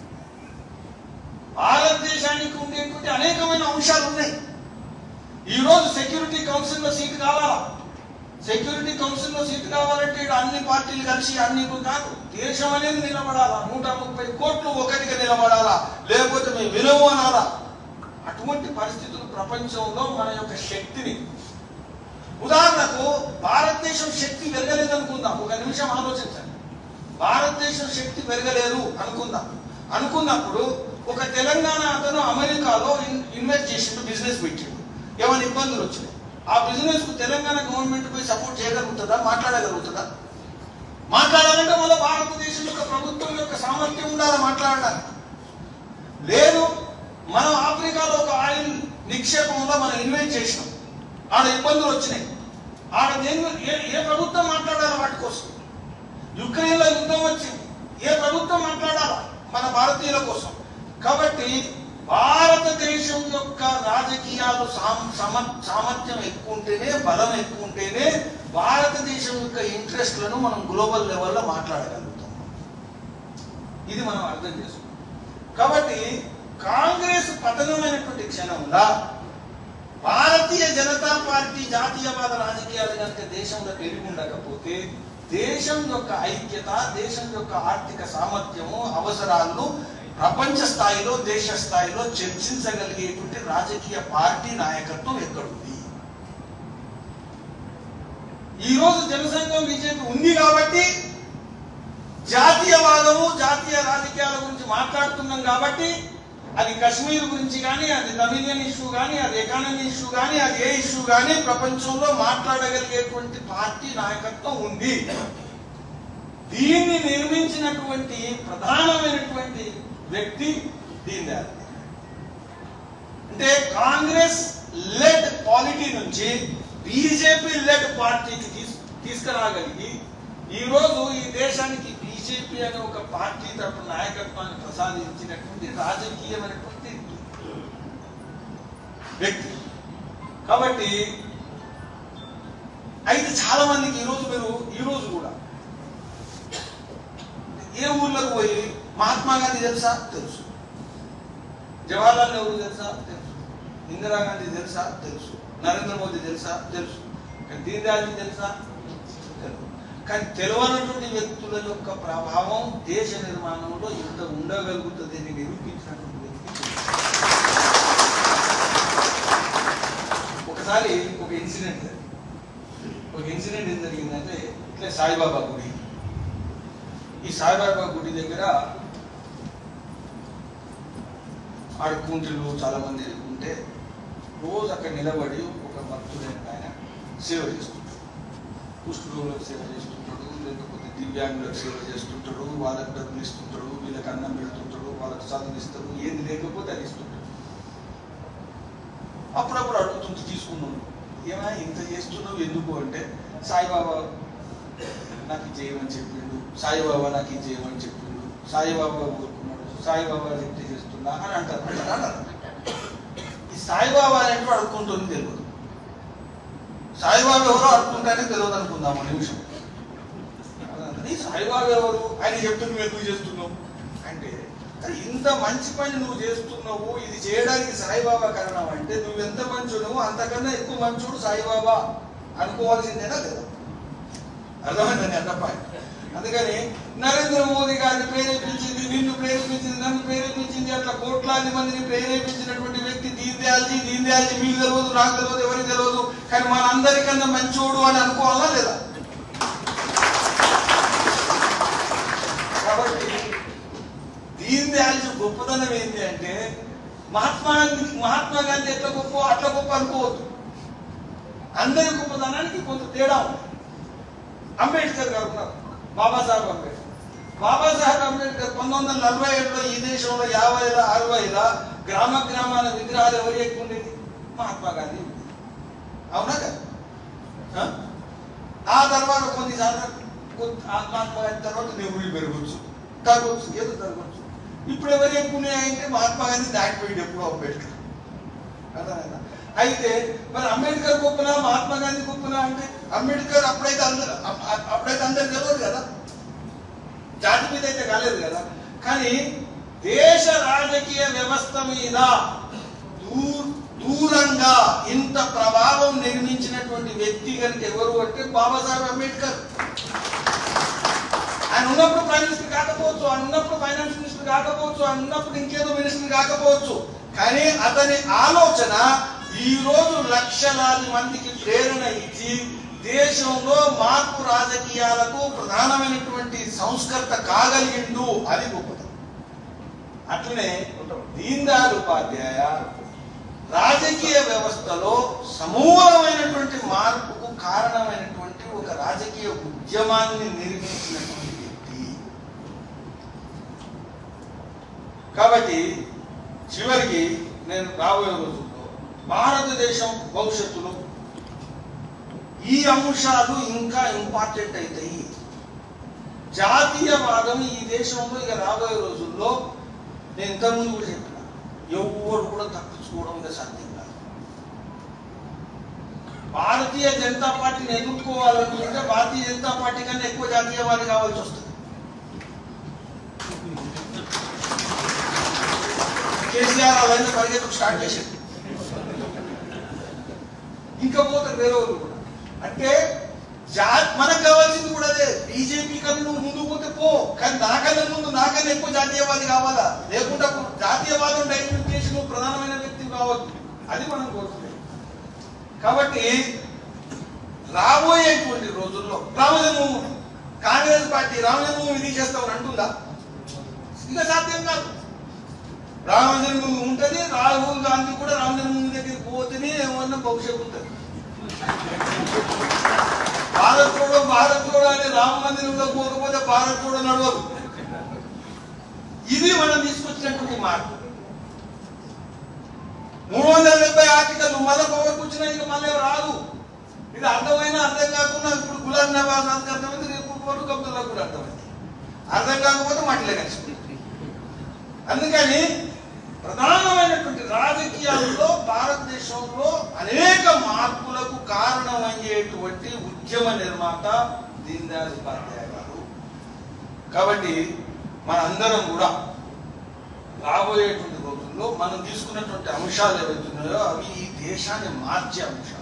భారతదేశానికి ఉండేటువంటి అనేకమైన అంశాలు ఉన్నాయి ఈ రోజు సెక్యూరిటీ కౌన్సిల్ లో సీట్ కావాలా సెక్యూరిటీ కౌన్సిల్ లో సీట్ కావాలంటే ఈడ అన్ని పార్టీలు కలిసి అన్ని కాదు దేశం అనేది నిలబడాలా నూట ముప్పై కోట్లు ఒకటిగా నిలబడాలా లేకపోతే మేము విలువ అనాలా అటువంటి పరిస్థితులు ప్రపంచంలో మన యొక్క శక్తిని ఉదాహరణకు భారతదేశం శక్తి పెరగలేదు అనుకుందాం ఒక నిమిషం ఆలోచించండి భారతదేశం శక్తి పెరగలేదు అనుకుందాం అనుకున్నప్పుడు ఒక తెలంగాణ అతను అమెరికాలో ఇన్- ఇన్వెస్ట్ చేసిండు బిజినెస్ పెట్టిండు ఏమైనా ఇబ్బందులు వచ్చినాయి ఆ బిజినెస్ కు తెలంగాణ గవర్నమెంట్ పోయి సపోర్ట్ చేయగలుగుతుందా మాట్లాడగలుగుతుందా మాట్లాడాలంటే మన భారతదేశం యొక్క ప్రభుత్వం యొక్క సామర్థ్యం ఉండాలి మాట్లాడడానికి లేదు మనం ఆఫ్రికాలో ఒక ఆయిల్ నిక్షేపంలో మనం ఇన్వెస్ట్ చేసినాం ఆడ ఇబ్బందులు వచ్చినాయి ఆడ దేని ఏ ఏ ప్రభుత్వం మాట్లాడాలి వాటి కోసం యుక్రెయిన్ లో యుద్ధం వచ్చింది ఏ ప్రభుత్వం మాట్లాడాలా మన భారతీయుల కోసం కాబట్టి భారతదేశం యొక్క రాజకీయాలు సామ- సమ- సామర్థ్యం ఎక్కువ ఉంటేనే బలం ఎక్కువ ఉంటేనే భారతదేశం యొక్క ఇంట్రెస్ట్లను మనం గ్లోబల్ లెవెల్లో మాట్లాడగలుగుతాం ఇది మనం అర్థం చేసుకోవాలి కాబట్టి కాంగ్రెస్ పతనమైనటువంటి క్షణంలో భారతీయ జనతా పార్టీ జాతీయవాద రాజకీయాలు కనుక దేశంలో పెరిగి ఉండకపోతే దేశం యొక్క ఐక్యత దేశం యొక్క ఆర్థిక సామర్థ్యము అవసరాలను ప్రపంచ స్థాయిలో దేశ స్థాయిలో చర్చించగలిగేటువంటి రాజకీయ పార్టీ నాయకత్వం ఎక్కడుంది ఈ రోజు జనసంఘం బీజేపీ ఉంది కాబట్టి జాతీయవాదము జాతీయ రాజకీయాల గురించి మాట్లాడుతున్నాం కాబట్టి అది కశ్మీర్ గురించి కానీ అది తమిళియన్ ఇష్యూ కానీ అది ఎకానమీ ఇష్యూ కానీ అది ఏ ఇష్యూ కానీ ప్రపంచంలో మాట్లాడగలిగేటువంటి పార్టీ నాయకత్వం ఉంది దీన్ని నిర్మించినటువంటి ప్రధానమైనటువంటి వ్యక్తి దీన్ దయాళ్ అంటే కాంగ్రెస్ లెడ్ పాలిటీ నుంచి బీజేపీ లెడ్ పార్టీకి తీసు తీసుకురాగలిగి ఈ రోజు ఈ దేశానికి బీజేపీ అనే ఒక పార్టీ తరపున నాయకత్వాన్ని ప్రసాదించినటువంటి రాజకీయమైనటువంటి వ్యక్తి కాబట్టి అయితే చాలా మందికి ఈ రోజు మీరు ఈ రోజు కూడా ఏ ఊర్లకు పోయి మహాత్మా గాంధీ తెలుసా తెలుసు జవహర్లాల్ నెహ్రూ తెలుసా తెలుసు ఇందిరాగాంధీ తెలుసా తెలుసు నరేంద్ర మోదీ తెలుసా తెలుసు కానీ దీన్ దయాళ్ తెలుసా తెలుసు కానీ తెలియనటువంటి వ్యక్తుల యొక్క ప్రభావం దేశ నిర్మాణంలో ఇంత ఉండగలుగుతుంది అని నిరూపించినటువంటి వ్యక్తి ఒకసారి ఒక ఇన్సిడెంట్ జరిగింది. ఒక ఇన్సిడెంట్ ఏం జరిగిందంటే ఇట్లా సాయిబాబా గుడి ఈ సాయిబాబా గుడి దగ్గర ఆడ కుంటిలు చాలా మంది ఉంటే రోజు అక్కడ నిలబడి ఒక భక్తుడైన ఆయన సేవ చేస్తుంటాడు కుష్ఠరోగులకు సేవ చేస్తుంటాడు లేకపోతే దివ్యాంగులకు సేవ చేస్తుంటాడు వాళ్ళకి డబ్బులు ఇస్తుంటాడు వీళ్ళకి అన్నం పెడుతుంటాడు వాళ్ళకి చదువు ఇస్తాడు ఏది లేకపోతే అది ఇస్తుంటాడు అప్పుడప్పుడు అడుగుతుంటే తీసుకున్నాను ఏమైనా ఇంత చేస్తున్నావు ఎందుకు అంటే సాయిబాబా నాకు ఇది చేయమని చెప్పిండు సాయిబాబా నాకు ఇది చేయమని చెప్పిండు సాయిబాబా కోరుకున్నాడు సాయిబాబా చెప్తే చేస్తున్నా అని అంటారు అంటారు అంటారు ఈ సాయిబాబా అనేటువంటి అడుక్కుంటుంది తెలియదు సాయిబాబా ఎవరో అడుక్కుంటానే తెలియదు అనుకుందాం ఒక నిమిషం ఈ సాయిబాబా ఎవరు ఆయన చెప్తే నువ్వు ఎందుకు చేస్తున్నావు అంటే అరే ఇంత మంచి పని నువ్వు చేస్తున్నావు ఇది చేయడానికి సాయిబాబా కారణం అంటే నువ్వు ఎంత మంచుడు అంతకన్నా ఎక్కువ మంచుడు సాయిబాబా అనుకోవాల్సిందేనా లేదా అర్థమైందని అన్న పాయింట్ అందుకని నరేంద్ర మోదీ గారిని ప్రేరేపించింది నిన్ను ప్రేరేపించింది నన్ను ప్రేరేపించింది అట్లా కోట్లాది మందిని ప్రేరేపించినటువంటి వ్యక్తి దీన్ దయాల్జీ దీన్ దయాల్జీ మీకు తెలియదు నాకు తెలియదు ఎవరికి తెలియదు కానీ మనందరికన్నా మంచోడు అని అనుకోవాలా లేదా కాబట్టి దీన్ దయాల్జీ గొప్పతనం ఏంటి అంటే మహాత్మా గాంధీ మహాత్మా గాంధీ ఎట్లా గొప్ప అట్లా గొప్ప అనుకోవద్దు అందరి గొప్పతనానికి కొంత తేడా ఉంది అంబేద్కర్ గారు ఉన్నారు బాబాసాహెబ్ అంబేద్కర్ బాబాసాహెబ్ అంబేద్కర్ పంతొమ్మిది వందల నలభై ఏడులో ఈ దేశంలో యాభైల అరవైల గ్రామ గ్రామాల విగ్రహాలు ఎవరు ఎక్కువ ఉండేది మహాత్మా గాంధీ ఉండేది. అవునా కదా ఆ? ఆ తర్వాత కొన్నిసార్లు కొద్ది- ఆ మహాత్మా గాంధీ తర్వాత నెహ్రూ పెరగచ్చు తగ్గొచ్చు ఏదో తగ్గొచ్చు ఇప్పుడు ఎవరు ఎక్కువ ఉన్నాయంటే మహాత్మా గాంధీ దాటిపోయింది ఎప్పుడో అంబేద్కర్ అర్థమైందా? అయితే మరి అంబేద్కర్ గొప్పనా మహాత్మా గాంధీ గొప్పనా అంటే అంబేద్కర్ అప్పుడైతే అందరు అప్- అప్- అప్పుడైతే అందరు తెలియదు కదా జాతి మీద అయితే కాలేదు కదా కానీ దేశ రాజకీయ వ్యవస్థ మీద దూ- దూరంగా ఇంత ప్రభావం నిర్మించినటువంటి వ్యక్తి కనుక ఎవరు అంటే బాబాసాహెబ్ అంబేద్కర్ ఆయన ఉన్నప్పుడు ప్రైమ్ మినిస్టర్ కాకపోవచ్చు ఆయన ఉన్నప్పుడు ఫైనాన్స్ మినిస్టర్ కాకపోవచ్చు ఆయన ఉన్నప్పుడు ఇంకేదో మినిస్టర్ కాకపోవచ్చు కానీ అతని ఆలోచన ఈ రోజు లక్షలాది మందికి ప్రేరణ ఇచ్చి దేశంలో మార్పు రాజకీయాలకు ప్రధానమైనటువంటి సంస్కర్త కాగలిగిండు అది గొప్పతనం అట్లనే దీన్ దయాళ్ ఉపాధ్యాయ రాజకీయ వ్యవస్థలో సమూలమైనటువంటి మార్పుకు కారణమైనటువంటి ఒక రాజకీయ ఉద్యమాన్ని నిర్మించినటువంటి వ్యక్తి కాబట్టి చివరికి నేను రాబోయే రోజుల్లో భారతదేశం భవిష్యత్తులో ఈ అంశాలు ఇంకా ఇంపార్టెంట్ అవుతాయి జాతీయవాదం ఈ దేశంలో ఇక రాబోయే రోజుల్లో నేను ఇంతకుముందు కూడా చెప్పిన ఎవరు కూడా తప్పించుకోవడం ఇంకా సాధ్యం కాదు భారతీయ జనతా పార్టీని ఎన్నుకోవాలనుకుంటే భారతీయ జనతా పార్టీ కన్నా ఎక్కువ జాతీయవాది కావాల్సి వస్తుంది కేసీఆర్ అవన్నీ పరిగెత్తు స్టార్ట్ చేశాడు ఇంకా పోతారు వేరే వాళ్ళు కూడా అంటే జా మనకు కావాల్సింది కూడా అదే బీజేపీ కన్నా నువ్వు ముందుకు పోతే పో కానీ నాకన్నా ముందు నాకన్నా ఎక్కువ జాతీయవాది కావాలా లేకుండా జాతీయవాదం డైల్యూట్ చేసి నువ్వు ప్రధానమైన వ్యక్తి కావద్దు అది మనం కోరుతుంది కాబట్టి రాబోయేటువంటి రోజుల్లో రామజన్మభూమి కాంగ్రెస్ పార్టీ రామజన్మభూమి ఇది చేస్తామని అంటుందా ఇక సాధ్యం కాదు రామజన్మభూమి ఉంటుంది రాహుల్ గాంధీ కూడా రామజన్మభూమి దగ్గరికి పోతేనే ఏమన్నా భవిష్యత్తు ఉంటుంది భారత్ చూడో భారత్ చూడో అని రామ మందిరంలో పోకపోతే భారత్ చూడో నడవదు ఇది మనం తీసుకొచ్చినటువంటి మార్పు మూడు వందల డెబ్బై ఆర్టికల్ మళ్ళీ పవర్కి వచ్చినా ఇక మళ్ళీ రాదు ఇది అర్థమైనా అర్థం కాకుండా ఇప్పుడు గులాం నబీ ఆజాద్కి అర్థమైంది రేపు ఫరూక్ అబ్దుల్లా కూడా అర్థమైంది అర్థం కాకపోతే మట్టిలే కలిసిపోయింది అందుకని ప్రధానమైనటువంటి రాజకీయాల్లో భారతదేశంలో అనేక మార్పులకు కారణమయ్యేటువంటి ఉద్యమ నిర్మాత దీన్ దయాళ్ ఉపాధ్యాయ గారు కాబట్టి మనందరం కూడా రాబోయేటువంటి రోజుల్లో మనం తీసుకున్నటువంటి అంశాలు ఏవైతున్నాయో అవి ఈ దేశాన్ని మార్చే అంశాలు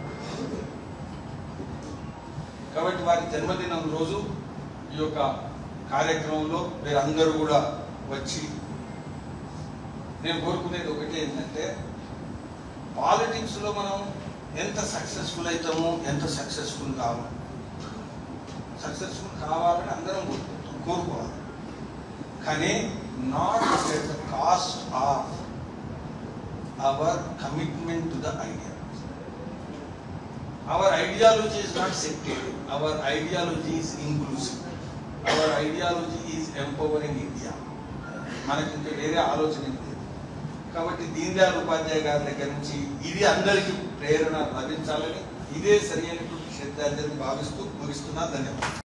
కాబట్టి వారి జన్మదినం రోజు ఈ యొక్క కార్యక్రమంలో మీరందరూ కూడా వచ్చి నేను కోరుకునేది ఒకటి ఏంటంటే పాలిటిక్స్ లో మనం ఎంత సక్సెస్ఫుల్ అవుతామో ఎంత సక్సెస్ఫుల్ కావాలి సక్సెస్ఫుల్ కావాలని అందరం కోరుకుంటాం కోరుకోవాలి కానీ not at the cost of our commitment to the idea our ideology is not sectarian our ideology is inclusive our ideology is empowering India మనకి ఇంకా వేరే ఆలోచన ఏం లేదు కాబట్టి దీన్ దయాళ్ ఉపాధ్యాయ గారి దగ్గర నుంచి ఇది అందరికీ ప్రేరణ లభించాలని ఇదే సరైనటువంటి శ్రద్ధాంజలి భావిస్తూ ముగిస్తున్నా ధన్యవాదాలు